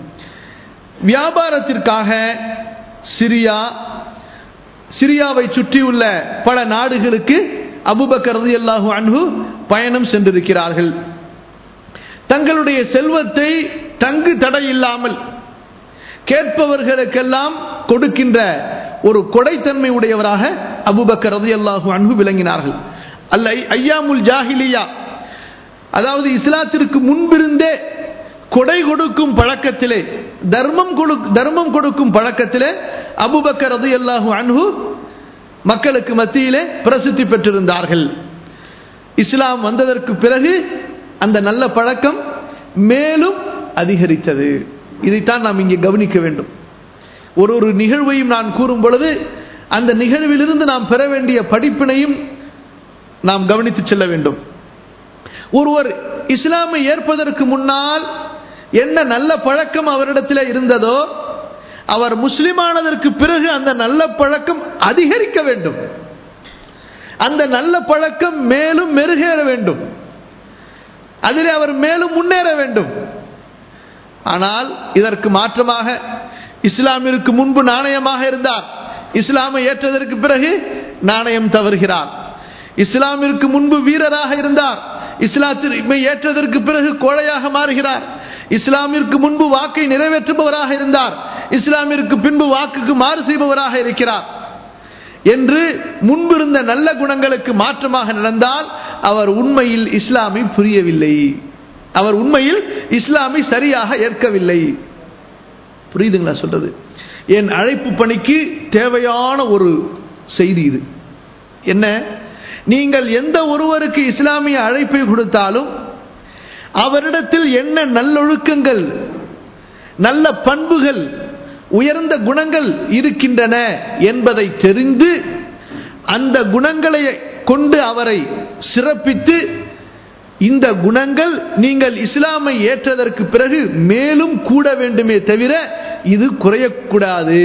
வியாபாரத்திற்காக சிரியா சிரியாவை சுற்றியுள்ள பல நாடுகளுக்கு அபுபக்கரது அல்லாஹு அன்பு பயணம் சென்றிருக்கிறார்கள் தங்களுடைய செல்வத்தை தங்கு தடை இல்லாமல் கேட்பவர்களுக்கெல்லாம் கொடுக்கின்ற ஒரு கொடைத்தன்மை உடையவராக அபுபக்கரது அல்லாஹு அன்பு விளங்கினார்கள் அல்ல ஐயாமுல் ஜாஹிலியா அதாவது இஸ்லாத்திற்கு முன்பிருந்தே கொடை கொடுக்கும் பழக்கத்திலே தர்மம் கொடு தர்மம் கொடுக்கும் பழக்கத்திலே அபுபக்கர் அது அல்லாஹு அன்ஹு மக்களுக்கு மத்தியிலே பிரசித்தி பெற்றிருந்தார்கள் இஸ்லாம் வந்ததற்கு பிறகு அந்த நல்ல பழக்கம் மேலும் அதிகரித்தது இதைத்தான் நாம் இங்கே கவனிக்க வேண்டும் ஒரு ஒரு நிகழ்வையும் நான் கூறும் பொழுது அந்த நிகழ்விலிருந்து நாம் பெற வேண்டிய படிப்பினையும் நாம் கவனித்து செல்ல வேண்டும் ஒருவர் இஸ்லாமை ஏற்பதற்கு முன்னால் என்ன நல்ல பழக்கம் அவரிடத்தில் இருந்ததோ அவர் முஸ்லிமானதற்கு பிறகு அந்த நல்ல பழக்கம் அதிகரிக்க வேண்டும் அந்த நல்ல பழக்கம் மேலும் மெருகேற வேண்டும் அதில் அவர் மேலும் முன்னேற வேண்டும் ஆனால் இதற்கு மாற்றமாக இஸ்லாமிற்கு முன்பு நாணயமாக இருந்தார் இஸ்லாமை ஏற்றதற்கு பிறகு நாணயம் தவறுகிறார் இஸ்லாமிற்கு முன்பு வீரராக இருந்தார் இஸ்லாத்திற்கு ஏற்றதற்கு பிறகு கோழையாக மாறுகிறார் இஸ்லாமிற்கு முன்பு வாக்கை நிறைவேற்றுபவராக இருந்தார் இஸ்லாமிற்கு பின்பு வாக்குக்கு மாறு செய்பவராக இருக்கிறார் என்று முன்பிருந்த நல்ல குணங்களுக்கு மாற்றமாக நடந்தால் அவர் உண்மையில் இஸ்லாமை புரியவில்லை அவர் உண்மையில் இஸ்லாமை சரியாக ஏற்கவில்லை புரியுதுங்களா சொல்றது என் அழைப்பு பணிக்கு தேவையான ஒரு செய்தி இது என்ன நீங்கள் எந்த ஒருவருக்கு இஸ்லாமிய அழைப்பை கொடுத்தாலும் அவரிடத்தில் என்ன நல்லொழுக்கங்கள் நல்ல பண்புகள் உயர்ந்த குணங்கள் இருக்கின்றன என்பதை தெரிந்து அந்த குணங்களை கொண்டு அவரை சிறப்பித்து இந்த குணங்கள் நீங்கள் இஸ்லாமை ஏற்றதற்கு பிறகு மேலும் கூட வேண்டுமே தவிர இது குறையக்கூடாது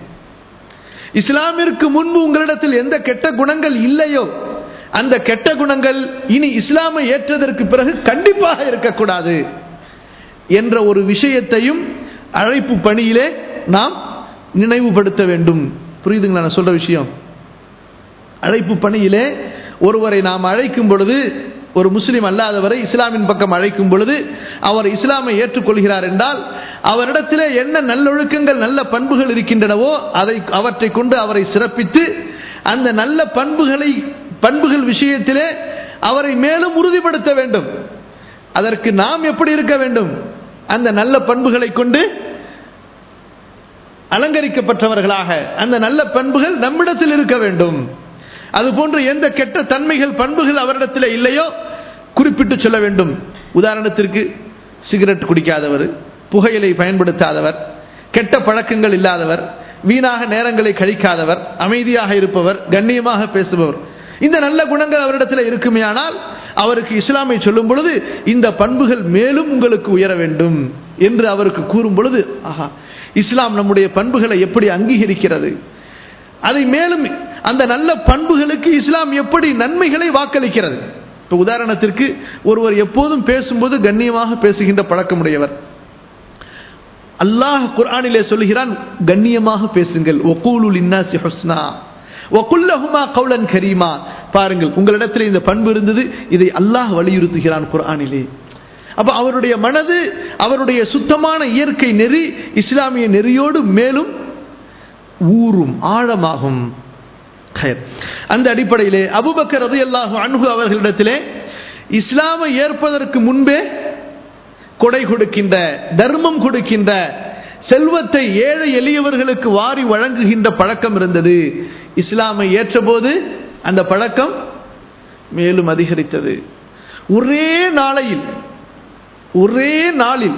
இஸ்லாமிற்கு முன்பு உங்களிடத்தில் எந்த கெட்ட குணங்கள் இல்லையோ அந்த கெட்ட குணங்கள் இனி இஸ்லாமை ஏற்றதற்கு பிறகு கண்டிப்பாக இருக்கக்கூடாது என்ற ஒரு விஷயத்தையும் அழைப்பு பணியிலே நாம் நினைவுபடுத்த வேண்டும் புரியுதுங்களா நான் சொல்ற விஷயம் அழைப்பு பணியிலே ஒருவரை நாம் அழைக்கும் பொழுது ஒரு முஸ்லீம் அல்லாதவரை இஸ்லாமின் பக்கம் அழைக்கும் பொழுது அவர் இஸ்லாமை ஏற்றுக்கொள்கிறார் என்றால் அவரிடத்திலே என்ன நல்லொழுக்கங்கள் நல்ல பண்புகள் இருக்கின்றனவோ அதை அவற்றை கொண்டு அவரை சிறப்பித்து அந்த நல்ல பண்புகளை பண்புகள் விஷயத்திலே அவரை மேலும் உறுதிப்படுத்த வேண்டும் அதற்கு நாம் எப்படி இருக்க வேண்டும் அந்த நல்ல பண்புகளை கொண்டு அலங்கரிக்கப்பட்டவர்களாக அந்த நல்ல பண்புகள் நம்மிடத்தில் இருக்க வேண்டும் அதுபோன்று எந்த கெட்ட தன்மைகள் பண்புகள் அவரிடத்தில் இல்லையோ குறிப்பிட்டு சொல்ல வேண்டும் உதாரணத்திற்கு சிகரெட் குடிக்காதவர் புகையிலை பயன்படுத்தாதவர் கெட்ட பழக்கங்கள் இல்லாதவர் வீணாக நேரங்களை கழிக்காதவர் அமைதியாக இருப்பவர் கண்ணியமாக பேசுபவர் இந்த நல்ல குணங்கள் அவரிடத்தில் இருக்குமேயானால் அவருக்கு இஸ்லாமை சொல்லும் பொழுது இந்த பண்புகள் மேலும் உங்களுக்கு உயர வேண்டும் என்று அவருக்கு கூறும் பொழுது ஆஹா இஸ்லாம் நம்முடைய பண்புகளை எப்படி அங்கீகரிக்கிறது அதை மேலும் அந்த நல்ல பண்புகளுக்கு இஸ்லாம் எப்படி நன்மைகளை வாக்களிக்கிறது இப்போ உதாரணத்திற்கு ஒருவர் எப்போதும் பேசும்போது கண்ணியமாக பேசுகின்ற பழக்கமுடையவர் அல்லாஹ் குர்ஆனிலே சொல்லுகிறான் கண்ணியமாக பேசுங்கள் ஒகூலுல் இன்னாசி ஹுஸ்னா ஒகுல்லஹுமா கவுலன் கரீமா பாருங்கள் உங்களிடத்தில் இந்த பண்பு இருந்தது இதை அல்லாஹ் வலியுறுத்துகிறான் குர்ஆனிலே அப்ப அவருடைய மனது அவருடைய சுத்தமான இயற்கை நெறி இஸ்லாமிய நெறியோடு மேலும் ஊறும் ஆழமாகும் அந்த அடிப்படையிலே அபுபக்கர் ரதி அல்லாஹு அன்ஹு அவர்களிடத்திலே இஸ்லாமை ஏற்பதற்கு முன்பே கொடை கொடுக்கின்ற தர்மம் கொடுக்கின்ற செல்வத்தை ஏழை எளியவர்களுக்கு வாரி வழங்குகின்ற பழக்கம் இருந்தது இஸ்லாமை ஏற்றபோது அந்த பழக்கம் மேலும் அதிகரித்தது ஒரே நாளையில் ஒரே நாளில்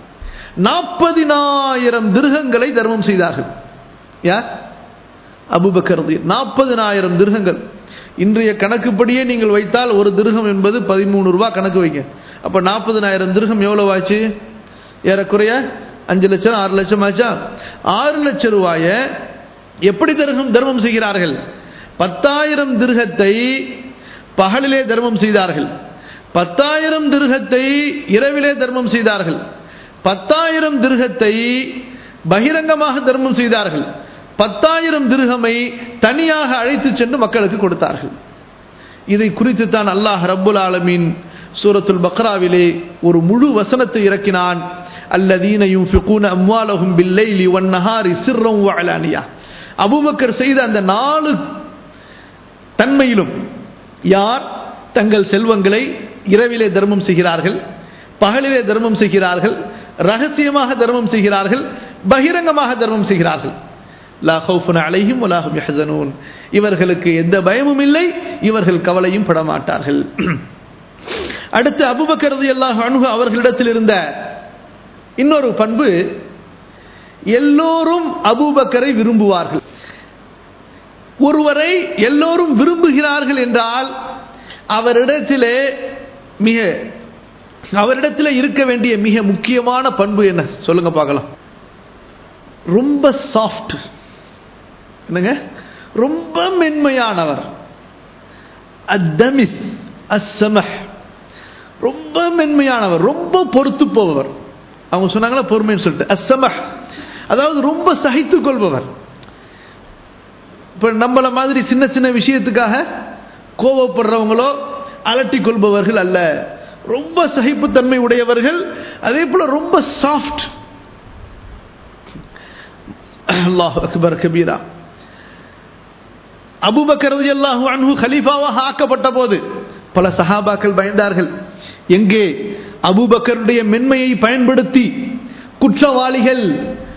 நாற்பதினாயிரம் திருகங்களை தர்மம் செய்தார்கள் யார் அபுபக்கர் நாற்பதினாயிரம் திருகங்கள் இன்றைய கணக்குப்படியே நீங்கள் வைத்தால் ஒரு திருகம் என்பது பதிமூணு ரூபாய் கணக்கு வைங்க அப்ப நாற்பதினாயிரம் திருகம் எவ்வளவு ஆச்சு ஏறக்குறைய அஞ்சு லட்சம் ஆறு லட்சம் ஆச்சா ஆறு லட்சம் ரூபாய எப்படி தர்மம் தர்மம் செய்கிறார்கள் பத்தாயிரம் திருகத்தை பகலிலே தர்மம் செய்தார்கள் பத்தாயிரம் திருகத்தை இரவிலே தர்மம் செய்தார்கள் பத்தாயிரம் திருகத்தை பகிரங்கமாக தர்மம் செய்தார்கள் பத்தாயிரம் திருகமை தனியாக அழைத்து சென்று மக்களுக்கு கொடுத்தார்கள் இதை குறித்து தான் அல்லாஹ் ரப்புல் ஆலமீன் சூரத்துல் பக்ராவிலே ஒரு முழு வசனத்தை இறக்கினான் அல்லதீன யுன்ஃபிகூன அம்வாலஹும் பில்லைலி வன்னஹாரி சிர்ரம் வஅலானியா அபூபக்கர் செய்த அந்த நாலு தன்மையிலும் யார் தங்கள் செல்வங்களை இரவிலே தர்மம் செய்கிறார்கள் பகலிலே தர்மம் செய்கிறார்கள் ரகசியமாக தர்மம் செய்கிறார்கள் பகிரங்கமாக தர்மம் செய்கிறார்கள் லா ஹவுஃபுன் அலைஹிம் வலாஹும் யஹ்சனூன் இவர்களுக்கு எந்த பயமும் இல்லை இவர்கள் கவலையும் படமாட்டார்கள் அடுத்து அபுபக்கர் ரலியல்லாஹு அன்ஹு அவர்களிடத்தில் இருந்த இன்னொரு பண்பு எல்லோரும் அபூபக்கரை விரும்புவார்கள் ஒருவரை எல்லோரும் விரும்புகிறார்கள் என்றால் அவரிடத்திலே மிக அவரிடத்தில் இருக்க வேண்டிய மிக முக்கியமான பண்பு என்ன சொல்லுங்க பார்க்கலாம் ரொம்ப சாஃப்ட் என்னங்க ரொம்ப மென்மையானவர் அத்தமிஸ் அஸ்ஸமஹ் ரொம்ப மென்மையானவர் ரொம்ப பொறுத்து போபவர் அவங்க சொன்னாங்களா பொறுமைன்னு சொல்லிட்டு அஸ்ஸமஹ் அதாவது ரொம்ப சகித்துக் கொள்பவர் இப்ப நம்மள மாதிரி சின்ன சின்ன விஷயத்துக்காக கோவப்படுறவங்களோ அலட்டி கொள்பவர்கள் அல்ல ரொம்ப சகிப்புத்தன்மை உடையவர்கள் அதே போல ரொம்ப சாஃப்ட் அல்லாஹ் அக்பர் கபீரா அபுபக்கர் அல்லாஹு அன்ஹு கலீஃபாவாக ஆக்கப்பட்ட போது பல சஹாபாக்கள் பயந்தார்கள் எங்கே அபுபக்கருடைய மென்மையை பயன்படுத்தி குற்றவாளிகள்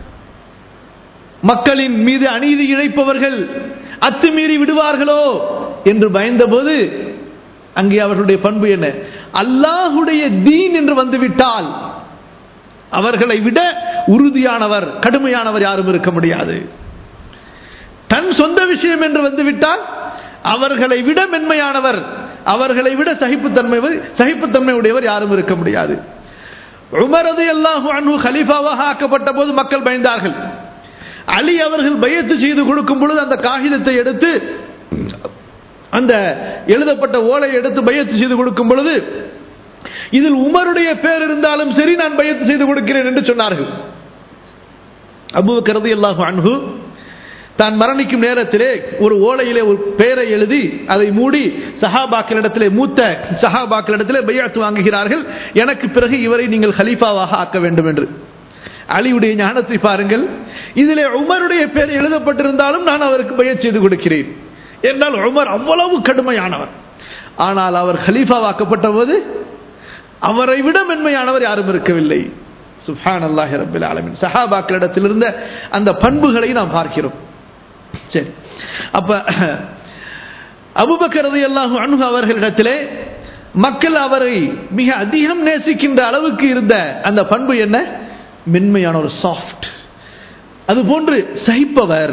மக்களின் மீது அநீதி இழைப்பவர்கள் அத்துமீறி விடுவார்களோ என்று பயந்தபோது அங்கே அவர்களுடைய பண்பு என்ன அல்லாஹுடைய தீன் என்று வந்துவிட்டால் அவர்களை விட உறுதியானவர் கடுமையானவர் யாரும் இருக்க முடியாது தன் சொந்த விஷயம் என்று வந்துவிட்டால் அவர்களை விட மென்மையானவர் அவர்களை விட சகிப்புத்தன்மை சகிப்புத்தன்மை உடையவர் யாரும் இருக்க முடியாது உமரது அல்லாஹு அன்பு ஹலீஃபாவாக ஆக்கப்பட்ட போது மக்கள் பயந்தார்கள் அலி அவர்கள் பயத்து செய்து கொடுக்கும் பொழுது அந்த காகிதத்தை எடுத்து அந்த எழுதப்பட்ட ஓலை எடுத்து பயத்து செய்து கொடுக்கும் பொழுது இதில் உமருடைய பேர் இருந்தாலும் சரி நான் பயத்து செய்து கொடுக்கிறேன் என்று சொன்னார்கள் அபு கருதி அல்லாஹு அன்ஹு தான் மரணிக்கும் நேரத்திலே ஒரு ஓலையிலே ஒரு பெயரை எழுதி அதை மூடி சஹாபாக்களிடத்திலே மூத்த சஹாபாக்களிடத்திலே பையாத்து வாங்குகிறார்கள் எனக்கு பிறகு இவரை நீங்கள் ஹலீஃபாவாக ஆக்க வேண்டும் என்று அலியுடைய ஞானத்தை பாருங்கள் இதிலே உமருடைய பெயர் எழுதப்பட்டிருந்தாலும் நான் அவருக்கு பயிர் செய்து கொடுக்கிறேன் என்றால் உமர் அவ்வளவு கடுமையானவர் ஆனால் அவர் ஹலீஃபாவாக்கப்பட்ட போது அவரை விட மென்மையானவர் யாரும் இருக்கவில்லை சுஹான் அல்லாஹி ரபில் ஆலமின் சஹாபாக்களிடத்தில் இருந்த அந்த பண்புகளை நாம் பார்க்கிறோம் சரி அப்ப அபுபக்கரது அல்லாஹு அணுகு அவர்களிடத்திலே மக்கள் அவரை மிக அதிகம் நேசிக்கின்ற அளவுக்கு இருந்த அந்த பண்பு என்ன மென்மையான ஒரு சாஃப்ட் அது போன்று சகிப்பவர்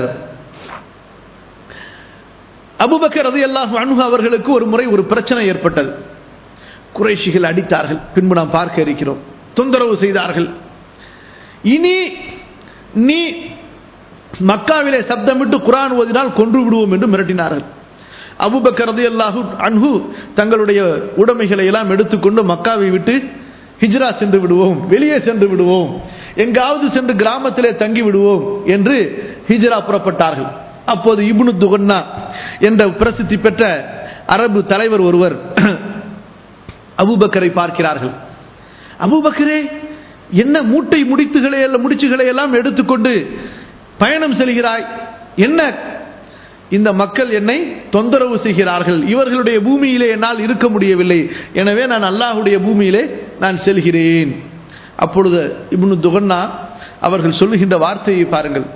அபுபக்கர் ரதி அல்லாஹு அணுகு அவர்களுக்கு ஒரு முறை ஒரு பிரச்சனை ஏற்பட்டது குறைஷிகள் அடித்தார்கள் பின்பு நாம் பார்க்க இருக்கிறோம் தொந்தரவு செய்தார்கள் இனி நீ மக்காவிலே சப்தமிட்டு குரான் ஓதினால் கொன்று விடுவோம் என்று மிரட்டினார்கள் அபுபக்கர் ரதி அல்லாஹு அன்ஹு தங்களுடைய உடைமைகளை எல்லாம் எடுத்துக்கொண்டு மக்காவை விட்டு ஹிஜ்ரா சென்று விடுவோம் வெளியே சென்று விடுவோம் எங்காவது சென்று கிராமத்திலே தங்கி விடுவோம் என்று ஹிஜ்ரா புறப்பட்டார்கள் அப்போது இப்னு துகன்னா என்ற பிரசித்தி பெற்ற அரபு தலைவர் ஒருவர் அபுபக்கரை பார்க்கிறார்கள் அபுபக்கரே என்ன மூட்டை முடித்துகளை எல்லாம் முடிச்சுகளை எல்லாம் எடுத்துக்கொண்டு பயணம் செல்கிறாய் என்ன இந்த மக்கள் என்னை தொந்தரவு செய்கிறார்கள் இவர்களுடைய பூமியிலே என்னால் இருக்க முடியவில்லை எனவே நான் அல்லாஹுடைய பூமியிலே நான் செல்கிறேன் அப்பொழுது இப்னு துகன்னா அவர்கள் சொல்லுகின்ற வார்த்தையை பாருங்கள்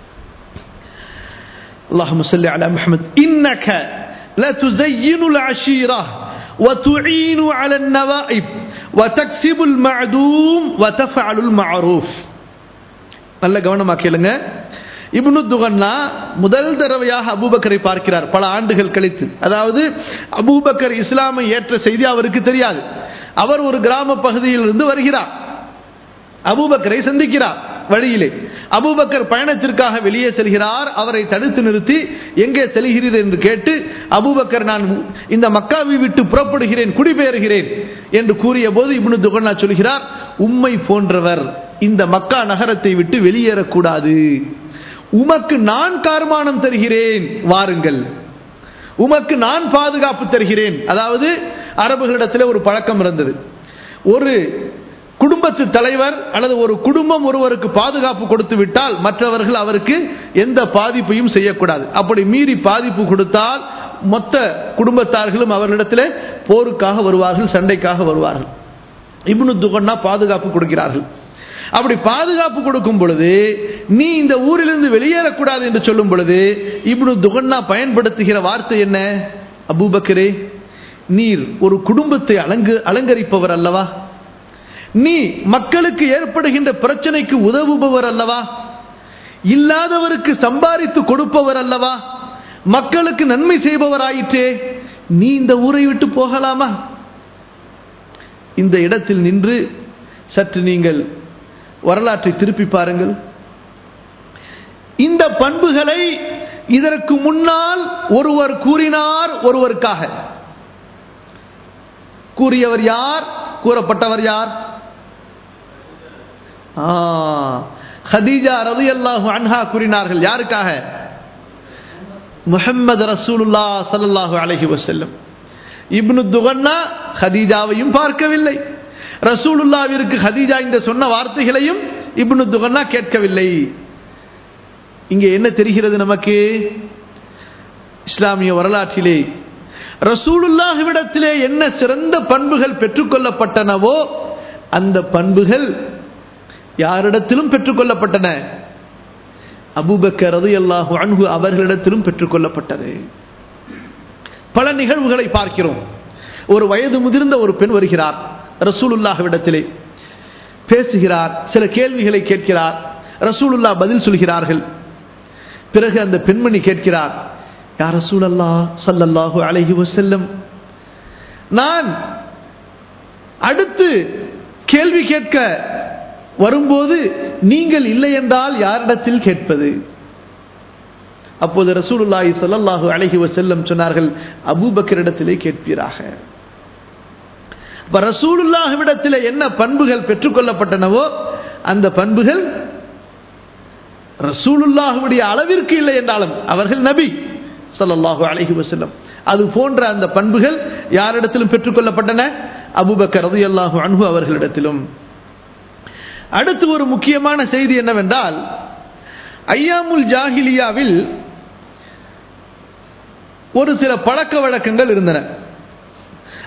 اللهم صل على محمد إنك لتزين العشيرة وتعين على النوائب وتكسب المعدوم وتفعل المعروف நல்ல கவனமா கேளுங்க இப்னு துகன்னா முதல் தடவையாக அபூபக்கரை பார்க்கிறார் பல ஆண்டுகள் கழித்து அதாவது அபூபக்கர் இஸ்லாமை ஏற்ற செய்தி அவருக்கு தெரியாது அவர் ஒரு கிராம பகுதியில் இருந்து வருகிறார் அபூபக்கரை சந்திக்கிறார் வழியிலே அபூபக்கர் பயணத்திற்காக வெளியே செல்கிறார் அவரை தடுத்து நிறுத்தி எங்கே செல்கிறீர் என்று கேட்டு அபூபக்கர் நான் இந்த மக்காவை விட்டு புறப்படுகிறேன் குடிபெயர்கிறேன் என்று கூறிய போது இப்னு துகன்னா சொல்கிறார் உம்மை போன்றவர் இந்த மக்கா நகரத்தை விட்டு வெளியேறக்கூடாது உமக்கு நான் கார்மானம் தருகிறேன் வாருங்கள் உமக்கு நான் பாதுகாப்பு தருகிறேன் அதாவது அரபுகளிடத்தில் ஒரு பழக்கம் இருந்தது ஒரு குடும்பத்து தலைவர் அல்லது ஒரு குடும்பம் ஒருவருக்கு பாதுகாப்பு கொடுத்து விட்டால் மற்றவர்கள் அவருக்கு எந்த பாதிப்பையும் செய்யக்கூடாது அப்படி மீறி பாதிப்பு கொடுத்தால் மொத்த குடும்பத்தார்களும் அவர்களிடத்தில் போருக்காக வருவார்கள் சண்டைக்காக வருவார்கள் இப்னு துகன்னா பாதுகாப்பு கொடுக்கிறார்கள் அப்படி பாதுகாப்பு கொடுக்கும் பொழுது நீ இந்த ஊரிலிருந்து வெளியேறக்கூடாது என்று சொல்லும் பொழுது இப்னு துகன்னா பயன்படுத்துகிற வார்த்தை என்ன அபூபக்கரே நீர் ஒரு குடும்பத்தை அலங்கு அலங்கரிப்பவர் அல்லவா நீ மக்களுக்கு ஏற்படுகின்ற பிரச்சனைக்கு உதவுபவர் அல்லவா இல்லாதவருக்கு சம்பாதித்து கொடுப்பவர் அல்லவா மக்களுக்கு நன்மை செய்பவராயிற்றே நீ இந்த ஊரை விட்டு போகலாமா இந்த இடத்தில் நின்று சற்று நீங்கள் வரலாற்றை திருப்பி பாருங்கள் இந்த பண்புகளை இதற்கு முன்னால் ஒருவர் கூறினார் ஒருவருக்காக கூறியவர் யார் கூறப்பட்டவர் யார் ஹதீஜா ரதி அல்லாஹு அன்ஹா கூறினார்கள் யாருக்காக முஹம்மது ரசூலுல்லா சல்லாஹூ அலஹி வசல்லம் இப்னு துகன்னா ஹதீஜாவையும் பார்க்கவில்லை ரசூலுல்லாவிற்கு ஹதீஜா இந்த சொன்ன வார்த்தைகளையும் இப்னு துகன்னா கேட்கவில்லை இங்கே என்ன தெரிகிறது நமக்கு இஸ்லாமிய வரலாற்றிலே ரசூலுல்லாஹ்விடத்திலே என்ன சிறந்த பண்புகள் பெற்றுக்கொள்ளப்பட்டனவோ அந்த பண்புகள் யாரிடத்திலும் பெற்றுக்கொள்ளப்பட்டன அபூபக்கர் ரலியல்லாஹு அன்ஹு அவர்களிடத்திலும் பெற்றுக்கொள்ளப்பட்டது பல நிகழ்வுகளை பார்க்கிறோம் ஒரு வயது முதிர்ந்த ஒரு பெண் வருகிறார் ரசூலுல்லாஹ்விடத்திலே பேசுகிறார் சில கேள்விகளை கேட்கிறார் ரசூலுல்லா பதில் சொல்கிறார்கள் பிறகு அந்த பெண்மணி கேட்கிறார் யார் ரசூலல்லா சல்லல்லாஹு அலைஹி வஸல்லம் நான் அடுத்து கேள்வி கேட்க வரும்போது நீங்கள் இல்லை என்றால் யாரிடத்தில் கேட்பது அப்போது ரசூலுல்லாஹி ஸல்லல்லாஹு அலைஹி வஸல்லம் சொன்னார்கள் அபூபக்கரிடத்திலே கேட்பீராக அப்ப ரசூலுல்லாஹ்விடத்திலே என்ன பண்புகள் பெற்றுக்கொள்ளப்பட்டனவோ அந்த பண்புகள் ரசூலுல்லாஹுடைய அளவிற்கு இல்லை என்றாலும் அவர்கள் நபி ஸல்லல்லாஹு அலைஹி வஸல்லம் அது போன்ற அந்த பண்புகள் யாரிடத்திலும் பெற்றுக்கொள்ளப்பட்டன அபூபக்கர் ரலியல்லாஹு அன்ஹு அவர்களிடத்திலும் அடுத்து ஒரு முக்கியமான செய்தி என்னவென்றால் ஐயாமுல் ஜாஹிலியாவில் ஒரு சில பழக்க வழக்கங்கள் இருந்தன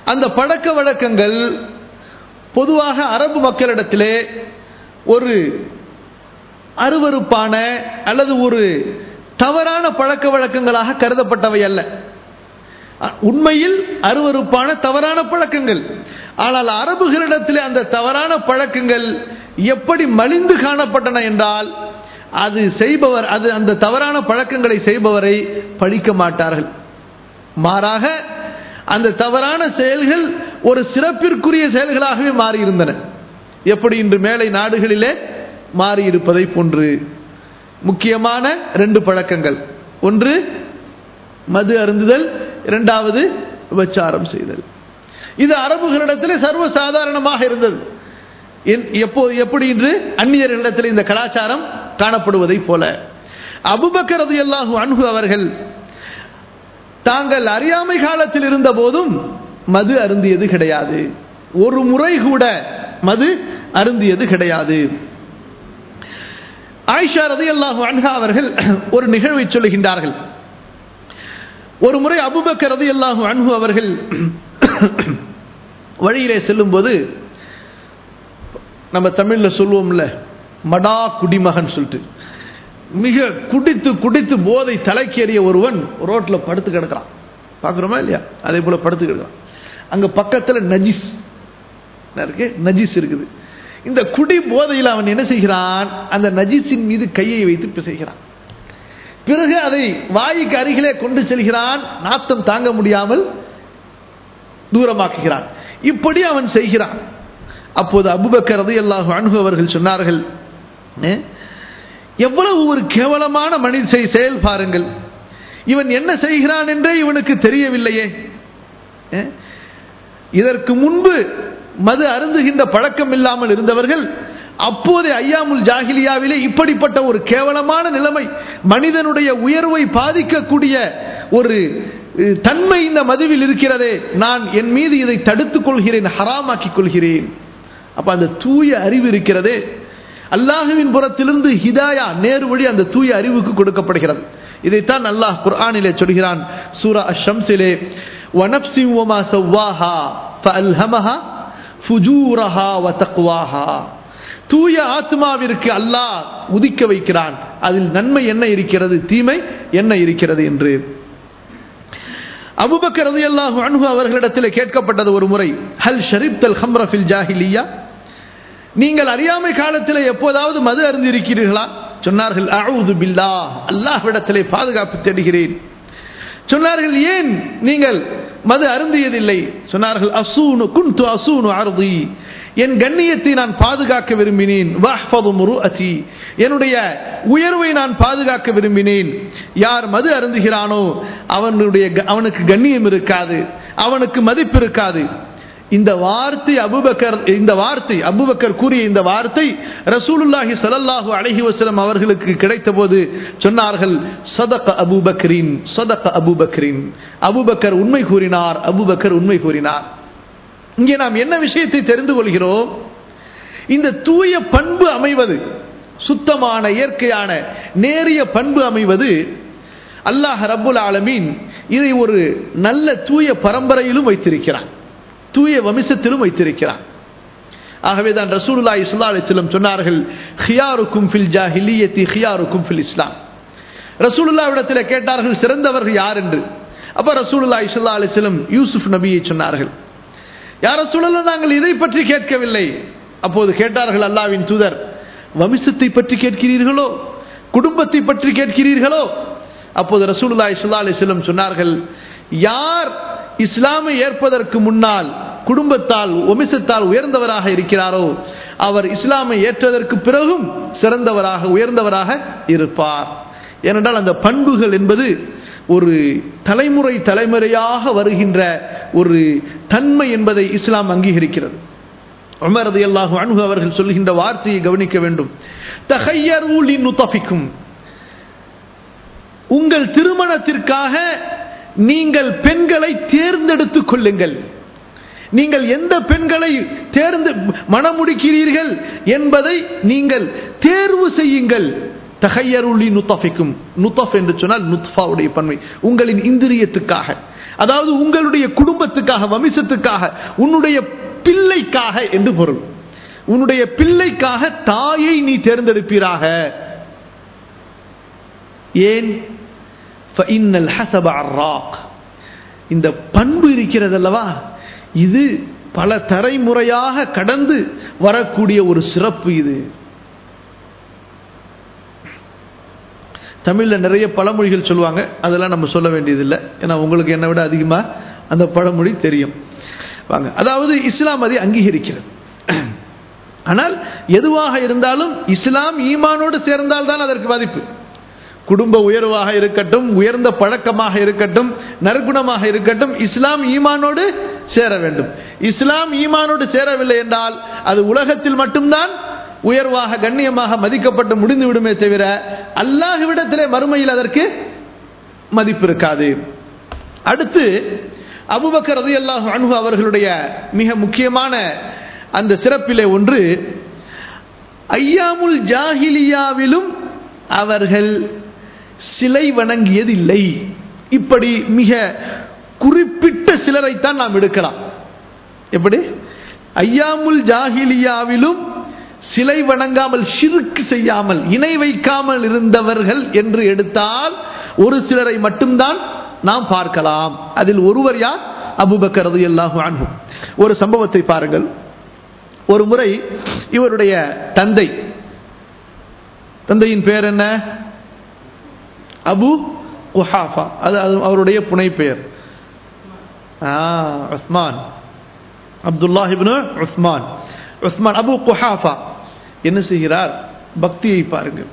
அந்த பழக்க வழக்கங்கள் பொதுவாக அரபு மக்களிடத்திலே ஒரு அருவருப்பான அல்லது ஒரு தவறான பழக்க வழக்கங்களாக கருதப்பட்டவை அல்ல உண்மையில் அருவருப்பான தவறான பழக்கங்கள் ஆனால் அரபுகளிடத்தில் அந்த தவறான பழக்கங்கள் எப்படி மலிந்து காணப்பட்டன என்றால் அது செய்பவர் அது அந்த தவறான பழக்கங்களை செய்பவரை படிக்க மாட்டார்கள் மாறாக அந்த தவறான செயல்கள் ஒரு சிறப்பிற்குரிய செயல்களாகவே மாறியிருந்தன எப்படி இன்று மேலை நாடுகளிலே மாறியிருப்பதை போன்று முக்கியமான ரெண்டு பழக்கங்கள் ஒன்று மது அருந்துதல் இரண்டாவது விபச்சாரம் செய்தல் இது அரபுகளிடத்தில் சர்வசாதாரணமாக இருந்தது எப்போ எப்படி இன்று அந்நியர்களிடத்தில் இந்த கலாச்சாரம் காணப்படுவதை போல அபுபக்கரது எல்லாஹு அன்பு அவர்கள் தாங்கள் அறியாமை காலத்தில் இருந்த போதும் மது அருந்தியது கிடையாது ஒரு முறை கூட மது அருந்தியது கிடையாது ஆயிஷா ரதி அல்லாஹு அன்ஹா அவர்கள் ஒரு நிகழ்வை சொல்லுகின்றார்கள் ஒரு முறை அபுபக்கர் ரதி அல்லாஹு அன்ஹு அவர்கள் வழியிலே செல்லும்போது நம்ம தமிழ்ல சொல்லுவோம்ல மடா குடிமகன் சொல்லிட்டு மிக குடித்து குடித்து போதை தலைக்கேறிய ஒருவன் ரோட்ல படுத்து கிடக்கிறான் பார்க்குறோமா இல்லையா அதே போல படுத்து கிடக்கிறான் அங்க பக்கத்துல நஜிஸ் இருக்கு நஜிஸ் இருக்குது இந்த குடி போதையில் அவன் என்ன செய்கிறான் அந்த நஜிஸின் மீது கையை வைத்து பிசைகிறான் பிறகு அதை வாய்க்கு அருகிலே கொண்டு செல்கிறான் நாத்தம் தாங்க முடியாமல் தூரமாக்குகிறான் இப்படி அவன் செய்கிறான் அப்போது அபுபக்கர் ரதி அல்லாஹு அணுகு அவர்கள் சொன்னார்கள் எவ்வளவு ஒரு கேவலமான மனித செயல் பாருங்கள் இவன் என்ன செய்கிறான் என்றே இவனுக்கு தெரியவில்லையே இதற்கு முன்பு மது அருந்துகின்ற பழக்கம் இல்லாமல் இருந்தவர்கள் அப்போதே ஐயாமுல் ஜாகிலியாவிலே இப்படிப்பட்ட ஒரு கேவலமான நிலைமை மனிதனுடைய உயர்வை பாதிக்கக்கூடிய ஒரு தன்மை இந்த மதுவில் இருக்கிறதே நான் என் மீது இதை தடுத்துக் கொள்கிறேன் ஹராமாக்கிக் கொள்கிறேன் அப்ப அந்த தூய அறிவு இருக்கிறதே அல்லாஹுவின் புறத்திலிருந்து ஹிதாயா நேரு வழி அந்த தூய அறிவுக்கு கொடுக்கப்படுகிறது இதைத்தான் அல்லாஹ் குர்ஆனிலே சொல்கிறான் சூரா அஷம்சிலே வனப்சி வமா சவ்வாஹா ஃபஅல்ஹமஹா ஃபுஜூரஹா வ தக்வாஹா தூய ஆத்மாவிற்கு அல்லாஹ் உதிக்க வைக்கிறான் அதில் நன்மை என்ன இருக்கிறது தீமை என்ன இருக்கிறது என்று அபுபக்கர் ரலியல்லாஹு அன்ஹு அவர்களிடத்தில் கேட்கப்பட்டது ஒரு முறை ஹல் ஷரிப்தல் ஹம்ர ஃபில் ஜாஹிலியா நீங்கள் அறியாமை காலத்தில் எப்போதாவது மது அருந்திருக்கிறீர்களா சொன்னார்கள் அவுது பில்லா அல்லாஹ்விடத்திலே பாதுகாப்பு தேடுகிறேன் சொன்னார்கள் ஏன் நீங்கள் மது அருந்தியதில்லை சொன்னார்கள் அசூனு குன்து அசூனு அருதி என் கண்ணியத்தை நான் பாதுகாக்க விரும்பினேன் என்னுடைய உயர்வை நான் பாதுகாக்க விரும்பினேன் யார் மது அருந்துகிறானோ அவனுடைய அவனுக்கு கண்ணியம் இருக்காது அவனுக்கு மதிப்பு இருக்காது இந்த வார்த்தை அபுபக்கர் இந்த வார்த்தை அபுபக்கர் கூறிய இந்த வார்த்தை ரசூலுல்லாஹி சல்லல்லாஹு அலஹி வசலம் அவர்களுக்கு கிடைத்த போது சொன்னார்கள் சதக அபுபக்கரின் சதக அபுபக்கரின் அபுபக்கர் உண்மை கூறினார் அபுபக்கர் உண்மை கூறினார் இங்கே நாம் என்ன விஷயத்தை தெரிந்து கொள்கிறோம் இந்த தூய பண்பு அமைவது சுத்தமான இயற்கையான நேரிய பண்பு அமைவது அல்லாஹ் ரப்புல் ஆலமீன் இதை ஒரு நல்ல தூய பரம்பரையிலும் வைத்திருக்கிறான் தூய வம்சத்திலும் வைத்திருக்கிறான் ஆகவே தான் ரசூலுல்லாஹி ஸல்லல்லாஹு அலைஹி வஸல்லம் சொன்னார்கள் ஹியாருக்கும் ஃபில் ஜாஹிலியத்தி ஹியாருக்கும் ஃபில் இஸ்லாம் ரசூலுல்லாஹ்விடத்தில் கேட்டார்கள் சிறந்தவர்கள் யார் என்று அப்ப ரசூலுல்லாஹி ஸல்லல்லாஹு அலைஹி வஸல்லம் யூசுப் நபியை சொன்னார்கள் யார சூழல நாங்கள் இதை பற்றி கேட்கவில்லை அப்போது கேட்டார்கள் அல்லாவின் தூதர் வம்சத்தை பற்றி கேட்கிறீர்களோ குடும்பத்தை பற்றி கேட்கிறீர்களோ அப்போது ரசூலுல்லாஹி ஸல்லல்லாஹு அலைஹி வஸல்லம் சொன்னார்கள் யார் இஸ்லாமை ஏற்பதற்கு முன்னால் குடும்பத்தால் வம்சத்தால் உயர்ந்தவராக இருக்கிறாரோ அவர் இஸ்லாமை ஏற்றதற்கு பிறகும் சிறந்தவராக உயர்ந்தவராக இருப்பார் ஏனென்றால் அந்த பண்புகள் என்பது ஒரு தலைமுறை தலைமுறையாக வருகின்ற ஒரு தன்மை என்பதை இஸ்லாம் அங்கீகரிக்கிறது உமர் ரலியல்லாஹு அன்ஹு அவர்கள் சொல்கின்ற வார்த்தையை கவனிக்க வேண்டும் தஹய்யரு லினுதஃபிக்கும் உங்கள் திருமணத்திற்காக நீங்கள் பெண்களை தேர்ந்தெடுத்துக் கொள்ளுங்கள் நீங்கள் எந்த பெண்களை தேர்ந்து மணமுடிக்கிறீர்கள் என்பதை நீங்கள் தேர்வு செய்யுங்கள் தகையருளி நுத்தஃபிக்கும் நுத்தஃப் என்று சொன்னால் நுத்ஃபாவுடைய பன்மை உங்களின் இந்திரியத்துக்காக அதாவது உங்களுடைய குடும்பத்துக்காக வம்சத்துக்காக உன்னுடைய பிள்ளைக்காக என்று பொருள் உன்னுடைய பிள்ளைக்காக தாயை நீ தேர்ந்தெடுப்பீராக ஏன் ஃபஇன்னல் ஹஸப அர்ராக் இந்த பண்பு இருக்கிறது அல்லவா இது பல தலைமுறையாக கடந்து வரக்கூடிய ஒரு சிறப்பு இது தமிழில் நிறைய பழமொழிகள் சொல்லுவாங்க அதெல்லாம் நம்ம சொல்ல வேண்டியதில்லை ஏன்னா உங்களுக்கு என்னை விட அதிகமாக அந்த பழமொழி தெரியும் வாங்க அதாவது இஸ்லாம் அதை அங்கீகரிக்கிறது ஆனால் எதுவாக இருந்தாலும் இஸ்லாம் ஈமானோடு சேர்ந்தால்தான் அதற்கு மதிப்பு குடும்ப உயர்வாக இருக்கட்டும் உயர்ந்த பழக்கமாக இருக்கட்டும் நற்குணமாக இருக்கட்டும் இஸ்லாம் ஈமானோடு சேர வேண்டும் இஸ்லாம் ஈமானோடு சேரவில்லை என்றால் அது உலகத்தில் மட்டும்தான் உயர்வாக கண்ணியமாக மதிக்கப்பட்டு முடிந்து விடுமே தவிர அல்லாஹ்விடத்திலே மறுமையில் அதற்கு மதிப்பு இருக்காது அடுத்து அபுபக்கர் ரதி அல்லாஹு அனுகு அவர்களுடைய மிக முக்கியமான அந்த சிறப்பிலே ஒன்று ஐயாமுல் ஜாஹிலியாவிலும் அவர்கள் சிலை வணங்கியதில்லை இப்படி மிக குறிப்பிட்ட சிலரைத்தான் நாம் எடுக்கலாம் எப்படி ஐயாமுல் ஜாஹிலியாவிலும் சிலை வணங்காமல் ஷிர்க் செய்யாமல் இணை வைக்காமல் இருந்தவர்கள் என்று எடுத்தால் ஒரு சிலரை மட்டும்தான் நாம் பார்க்கலாம் அதில் ஒருவர் யார் அபுபக்கர் ரலியல்லாஹு அன்ஹு ஒரு சம்பவத்தை பாருங்கள் ஒரு முறை இவருடைய தந்தை தந்தையின் பெயர் என்ன அபு குஹாஃபா அது அது அவருடைய புனை பெயர் உஸ்மான் அப்துல்லாஹிபின் உஸ்மான் உஸ்மான் அபு குஹாஃபா என்ன செய்கிறார் பக்தியை பாருங்கள்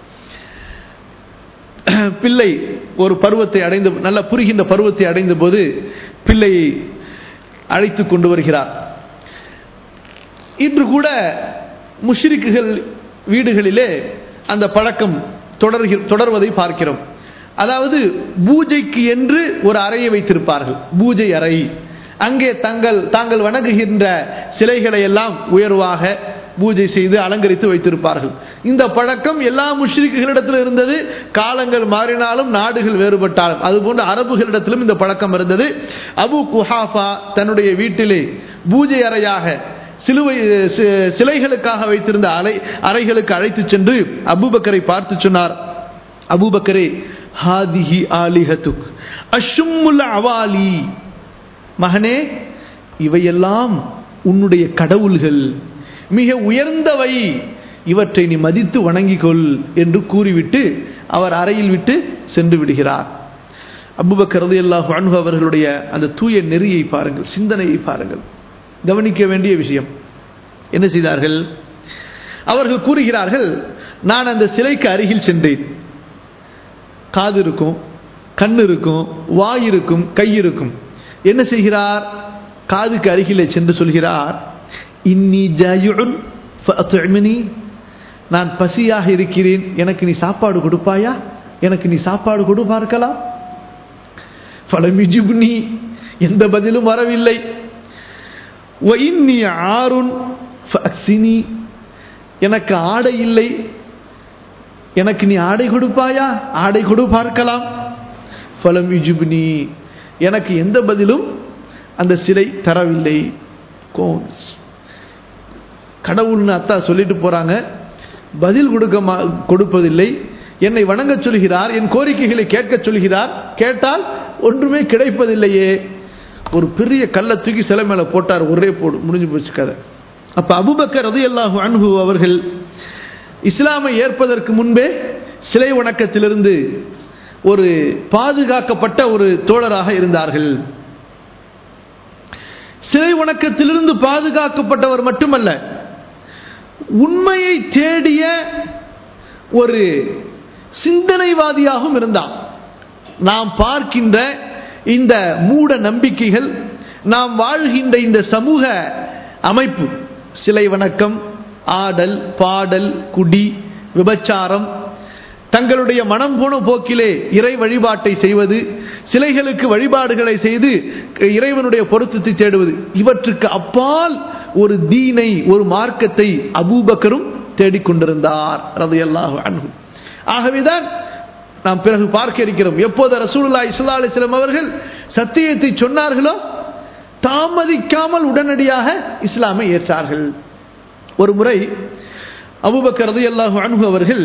பிள்ளை ஒரு பருவத்தை அடைந்த நல்ல புரிகின்ற பருவத்தை அடைந்த போது பிள்ளையை அழைத்து கொண்டு வருகிறார் இன்று கூட முஷ்ரிக்குகள் வீடுகளிலே அந்த பழக்கம் தொடர்கி தொடர்வதை பார்க்கிறோம் அதாவது பூஜைக்கு என்று ஒரு அறையை வைத்திருப்பார்கள் பூஜை அறை அங்கே தங்கள் தாங்கள் வணங்குகின்ற சிலைகளை எல்லாம் உயர்வாக பூஜை செய்து அலங்கரித்து வைத்திருப்பார்கள் இந்த பழக்கம் எல்லா முஷ்ரிக்குகளிடத்தில் இருந்தது காலங்கள் மாறினாலும் நாடுகள் வேறுபட்டாலும் அதுபோன்று அரபுகளிடத்திலும் இந்த பழக்கம் இருந்தது அபு குஹாஃபா தன்னுடைய வீட்டிலே பூஜை அறையாக சிலுவை சிலைகளுக்காக வைத்திருந்த அறை அறைகளுக்கு அழைத்து சென்று அபுபக்கரை பார்த்து சொன்னார் அபுபக்கரே ஹாதிஹி ஆலிஹத்துக் அஷும்முல் அவாலி மகனே இவையெல்லாம் உன்னுடைய கடவுள்கள் மிக உயர்ந்தவை இவற்றை நீ மதித்து வணங்கிக் கொள் என்று கூறிவிட்டு அவர் அறையில் விட்டு சென்று விடுகிறார் அபுபக்கரது அல்லாஹ் அன்பு அவர்களுடைய அந்த தூய நெறியை பாருங்கள் சிந்தனையை பாருங்கள் கவனிக்க வேண்டிய விஷயம் என்ன செய்தார்கள் அவர்கள் கூறுகிறார்கள் நான் அந்த சிலைக்கு அருகில் சென்றேன் காது இருக்கும் கண் இருக்கும் வாய் இருக்கும் கை இருக்கும் என்ன செய்கிறார் காதுக்கு அருகிலே சென்று சொல்கிறார் இன்னி ஜாயுன் நான் பசியாக இருக்கிறேன் எனக்கு நீ சாப்பாடு கொடுப்பாயா எனக்கு நீ சாப்பாடு கொடு பார்க்கலாம் பலமிஜுப்னி எந்த பதிலும் வரவில்லை ஆறுன் எனக்கு ஆடை இல்லை எனக்கு நீ ஆடை கொடுப்பாயா ஆடை கொடு பார்க்கலாம் ஃபலம் யுஜுப்னி எனக்கு எந்த பதிலும் அந்த சிலை தரவில்லை கடவுள்னு அத்தா சொல்லிட்டு போறாங்க பதில் கொடுக்க கொடுப்பதில்லை என்னை வணங்க சொல்கிறார் என் கோரிக்கைகளை கேட்க சொல்கிறார் கேட்டால் ஒன்றுமே கிடைப்பதில்லையே ஒரு பெரிய கல்லை தூக்கி சிலை மேல போட்டார் ஒரே போடு முடிஞ்சு போச்சு கதை அப்ப அபுபக்கர் ரதி அல்லாஹு அன்ஹு அவர்கள் இஸ்லாமை ஏற்பதற்கு முன்பே சிலை வணக்கத்திலிருந்து ஒரு பாதுகாக்கப்பட்ட ஒரு தோழராக இருந்தார்கள் சிலை வணக்கத்திலிருந்து பாதுகாக்கப்பட்டவர் மட்டுமல்ல உண்மையை தேடிய ஒரு சிந்தனைவாதியாகவும் இருந்தான் நாம் பார்க்கின்ற இந்த மூட நம்பிக்கைகள் நாம் வாழ்கின்ற இந்த சமூக அமைப்பு சிலை வணக்கம் ஆடல் பாடல் குடி விபச்சாரம் தங்களுடைய மனம் போன போக்கிலே இறை வழிபாட்டை செய்வது சிலைகளுக்கு வழிபாடுகளை செய்து இறைவனுடைய பொருத்தத்தை தேடுவது இவற்றுக்கு அப்பால் ஒரு தீனை ஒரு மார்க்கத்தை அபூபக்கரும் தேடிக்கொண்டிருந்தார் ரதையல்லாஹு அன்பு ஆகவேதான் நாம் பிறகு பார்க்க இருக்கிறோம் எப்போது ரசூலுல்லாஹி ஸல்லல்லாஹு அலைஹி வஸல்லம் அவர்கள் சத்தியத்தை சொன்னார்களோ தாமதிக்காமல் உடனடியாக இஸ்லாமை ஏற்றார்கள் ஒரு முறை அபூபக்கர் ரலியல்லாஹு அன்ஹு அவர்கள்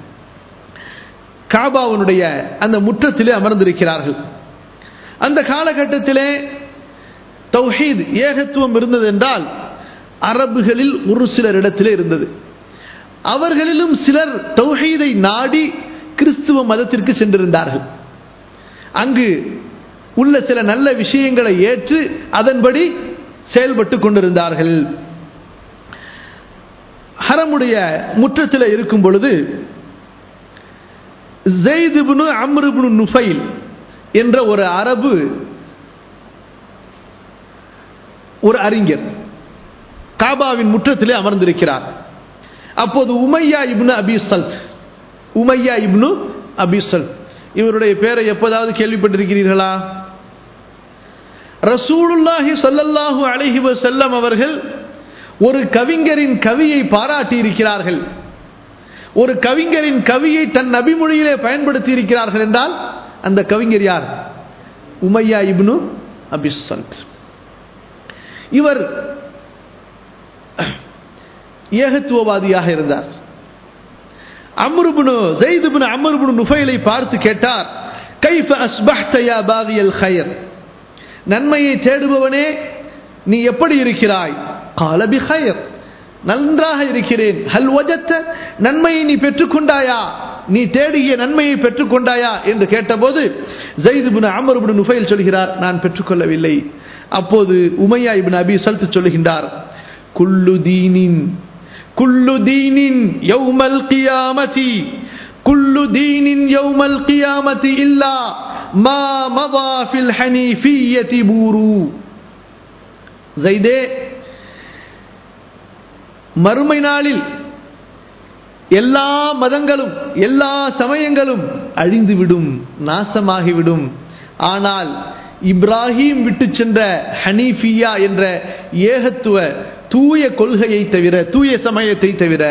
காபாவினுடைய அந்த முற்றத்திலே அமர்ந்திருக்கிறார்கள் அந்த காலகட்டத்திலே தௌஹீத் ஏகத்துவம் இருந்தது என்றால் அரபுகளில் ஒரு சிலர் இடத்திலே இருந்தது அவர்களிலும் சிலர் தௌஹீதை நாடி கிறிஸ்துவ மதத்திற்கு சென்றிருந்தார்கள் அங்கு உள்ள சில நல்ல விஷயங்களை ஏற்று அதன்படி செயல்பட்டு கொண்டிருந்தார்கள் ஹரமுடைய முற்றத்தில் இருக்கும் பொழுது ஜெய்துபுனு அம்ருபுனு நுஃபைல் என்ற ஒரு அரபு ஒரு அறிஞர் காபாவின் முற்றத்திலே அமர்ந்திருக்கிறார் அப்போது உமையா இப்னு அபி சல்த் உமையா இப்னு அபி சல்த் இவருடைய பேரை எப்போதாவது கேள்விப்பட்டிருக்கிறீர்களா ரசூலுல்லாஹி ஸல்லல்லாஹு அலைஹி வஸல்லம் அவர்கள் ஒரு கவிஞரின் கவியை பாராட்டி இருக்கிறார்கள் ஒரு கவிஞரின் கவியை தன் நபிமொழியிலே பயன்படுத்தி இருக்கிறார்கள் என்றால் அந்த கவிஞர் யார் உமையா இப்னு அபிசந்த் இவர் ஏகத்துவவாதியாக இருந்தார் அம்ருபுனு ஜெயிதுபுனு அமருபுனு நுஃபைலை பார்த்து கேட்டார் கைஃப அஸ்பஹ்த யா பாகியல் ஹயர் நன்மையை தேடுபவனே நீ எப்படி இருக்கிறாய் கால பி ஹயர் நன்றாக இருக்கிறேன் ஹல் வஜத்த நன்மையை நீ பெற்றுக்கொண்டாயா நீ தேடிய நன்மையை பெற்றுக்கொண்டாயா என்று கேட்டபோது ஜெயிதுபின் அமருபின் நுஃபைல் சொல்கிறார் நான் பெற்றுக்கொள்ளவில்லை அப்போது உமையா இபின் அபி சல்த்து சொல்லுகின்றார் குல்லு தீனின் குல்லு தீனின் யௌமல் கியாமதி குல்லு தீனின் யௌமல் கியாமதி இல்லா மா மதா ஃபில் ஹனீஃபியதி பூரு ஜெய்தே மறுமை நாளில் எல்லா மதங்களும் எல்லா சமயங்களும் அழிந்துவிடும் நாசமாகிவிடும் ஆனால் இப்ராஹிம் விட்டு சென்ற ஹனீஃபியா என்ற ஏகத்துவ தூய கொள்கையை தவிர தூய சமயத்தை தவிர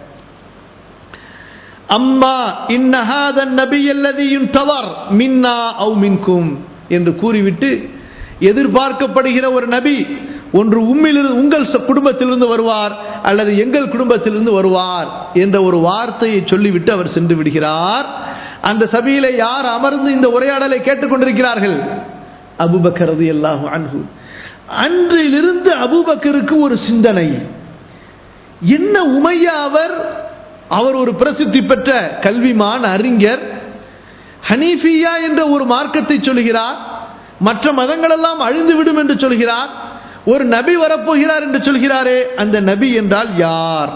அம்மா இன்னஹாதன் நபி அல்லதியும் தவர் மின்னா அவு மின்கும் என்று கூறிவிட்டு எதிர்பார்க்கப்படுகிற ஒரு நபி ஒன்று உம்மிலிருந்து உங்கள் குடும்பத்திலிருந்து வருவார் அல்லது எங்கள் குடும்பத்திலிருந்து வருவார் என்ற ஒரு வார்த்தையை சொல்லிவிட்டு அவர் சென்று விடுகிறார் அந்த சபையிலே யார் அமர்ந்து இந்த உரையாடலை கேட்டுக்கொண்டிருக்கிறார்கள் அபுபக்கரது எல்லாம் அன்பு அன்றிலிருந்து அபுபக்கருக்கு ஒரு சிந்தனை என்ன உமையா அவர் அவர் ஒரு பிரசித்தி பெற்ற கல்விமான் அறிஞர் ஹனீஃபியா என்ற ஒரு மார்க்கத்தை சொல்கிறார் மற்ற மதங்கள் எல்லாம் அழிந்துவிடும் என்று சொல்கிறார் ஒரு நபி வரப்போகிறார் என்று சொல்கிறாரே அந்த நபி என்றால் யார்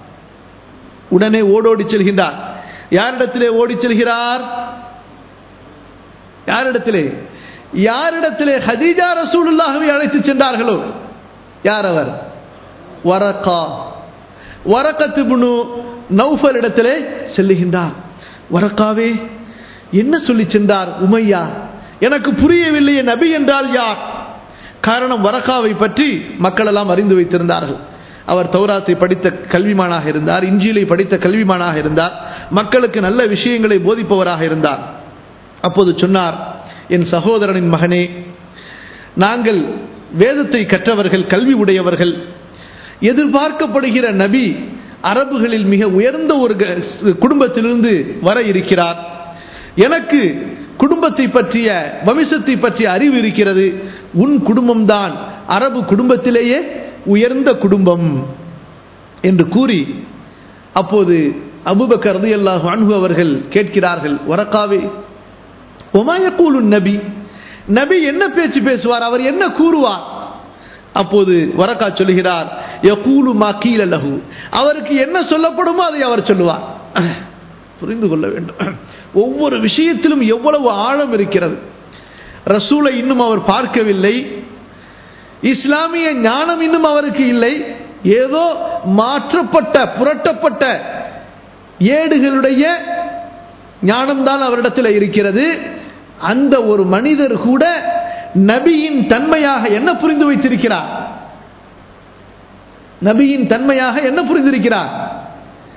உடனே ஓடோடி செல்கின்றார் யாரிடத்திலே ஓடி செல்கிறார் யாரிடத்திலே யாரிடத்திலே ஹதீஜா ரசூலுல்லாஹவை அழைத்து சென்றார்களோ யார் அவர் வரக்கா வரக்கத்து புனு நௌஃபல் இடத்திலே செல்லுகின்றார் வரக்காவே என்ன சொல்லி சென்றார் உமையா எனக்கு புரியவில்லையே நபி என்றால் யார் காரணம் வரக்காவை பற்றி மக்கள் எல்லாம் அறிந்து வைத்திருந்தார்கள் அவர் தௌராத்தை படித்த கல்விமானாக இருந்தார் இஞ்சிலை படித்த கல்விமானாக இருந்தார் மக்களுக்கு நல்ல விஷயங்களை போதிப்பவராக இருந்தார் அப்போது சொன்னார் என் சகோதரனின் மகனே நாங்கள் வேதத்தை கற்றவர்கள் கல்வி உடையவர்கள் எதிர்பார்க்கப்படுகிற நபி அரபுகளில் மிக உயர்ந்த ஒரு குடும்பத்திலிருந்து வர இருக்கிறார் எனக்கு குடும்பத்தை பற்றிய வம்சத்தை பற்றிய அறிவு இருக்கிறது உன் குடும்பம்தான் அரபு குடும்பத்திலேயே உயர்ந்த குடும்பம் என்று கூறி அப்போது அபுபக்கர் ரலியல்லாஹு அன்ஹு அவர்கள் கேட்கிறார்கள் வரக்காவே ஒமாயக்கூலு நபி நபி என்ன பேச்சு பேசுவார் அவர் என்ன கூறுவார் அப்போது வரக்கா சொல்லுகிறார் யகூலு மா கீல லஹு அவருக்கு என்ன சொல்லப்படுமோ அதை அவர் சொல்லுவார் புரிந்து கொள்ள வேண்டும் ஒவ்வொரு விஷயத்திலும் எவ்வளவு ஆழம் இருக்கிறது ரசூலை இன்னும் அவர் பார்க்கவில்லை இஸ்லாமிய ஞானம் இன்னும் அவருக்கு இல்லை ஏதோ மாற்றப்பட்ட புரட்டப்பட்ட ஏடுகளுடைய ஞானம்தான் அவரிடத்தில் இருக்கிறது அந்த ஒரு மனிதர் கூட நபியின் தன்மையாக என்ன புரிந்து வைத்திருக்கிறார் நபியின் தன்மையாக என்ன புரிந்திருக்கிறார்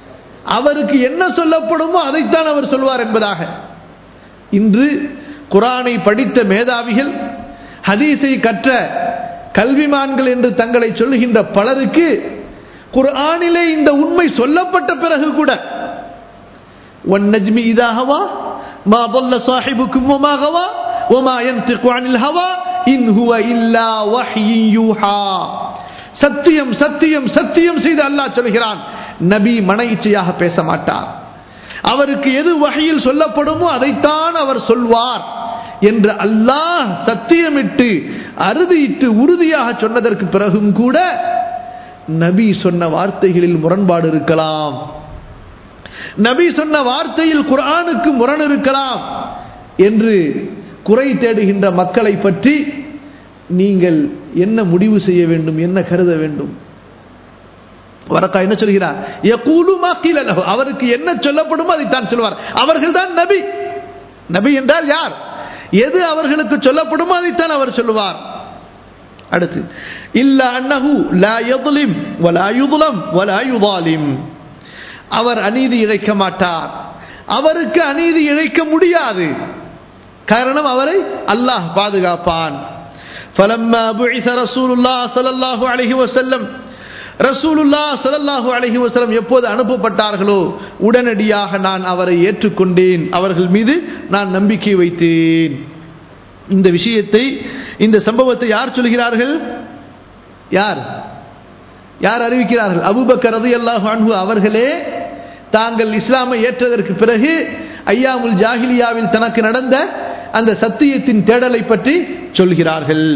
அவருக்கு என்ன சொல்லப்படுமோ அதைத்தான் அவர் சொல்வார் என்பதாக இன்று குரானை படித்த மேதாவிகள் ஹதீஸை கற்ற கல்விமான்கள் என்று தங்களை சொல்லுகின்ற பலருக்கு குர்ஆனிலே இந்த உண்மை சொல்லப்பட்ட பிறகு கூட والنجم إذا هوى ما ضل صاحبكم وما غوى وما ينطق عن الهوى إن هو إلا وحي يوحى சத்தியம் சத்தியம் சத்தியம் செய்து அல்லாஹ் சொல்கிறான் நபி மன இச்சையாக பேச மாட்டார் அவருக்கு எது வகையில் சொல்லப்படுமோ அதைத்தான் அவர் சொல்வார் என்று அல்லாஹ் சத்தியமிட்டு அறுதியிட்டு உறுதியாக சொன்னதற்கு பிறகும் கூட நபி சொன்ன வார்த்தைகளில் முரண்பாடு இருக்கலாம் நபி சொன்ன வார்த்தையில் குரானுக்கு முரண் இருக்கலாம் என்று குறை தேடுகின்ற மக்களை பற்றி நீங்கள் என்ன முடிவு செய்ய வேண்டும் என்ன கருத வேண்டும் வரக்கா என்ன சொல்கிறார் அவருக்கு என்ன சொல்லப்படுமோ அதைத்தான் சொல்வார் அவர்கள் தான் நபி நபி என்றால் யார் எது அவர்களுக்கு சொல்லப்படுமோ அதைத்தான் அவர் சொல்லுவார் அடுத்து இல்ல அன்னஹு லா யظلم ولا يظلم ولا يظالم அவர் அநீதி இழைக்க மாட்டார் அவருக்கு அநீதி இழைக்க முடியாது காரணம் அவரை அல்லாஹ் பாதுகாப்பான் فلما بعث رسول الله صلى الله عليه وسلم ரசூலுல்லா சலல்லாஹு அலஹி வசலம் எப்போது அனுப்பப்பட்டார்களோ உடனடியாக நான் அவரை ஏற்றுக்கொண்டேன் அவர்கள் மீது நான் நம்பிக்கை வைத்தேன் இந்த விஷயத்தை இந்த சம்பவத்தை யார் சொல்கிறார்கள் யார் யார் அறிவிக்கிறார்கள் அபுபக்கர் ரதி அல்லாஹு அன்பு அவர்களே தாங்கள் இஸ்லாமை ஏற்றதற்கு பிறகு ஐயாமுல் ஜாஹிலியாவில் தனக்கு நடந்த அந்த சத்தியத்தின் தேடலை பற்றி சொல்கிறார்கள்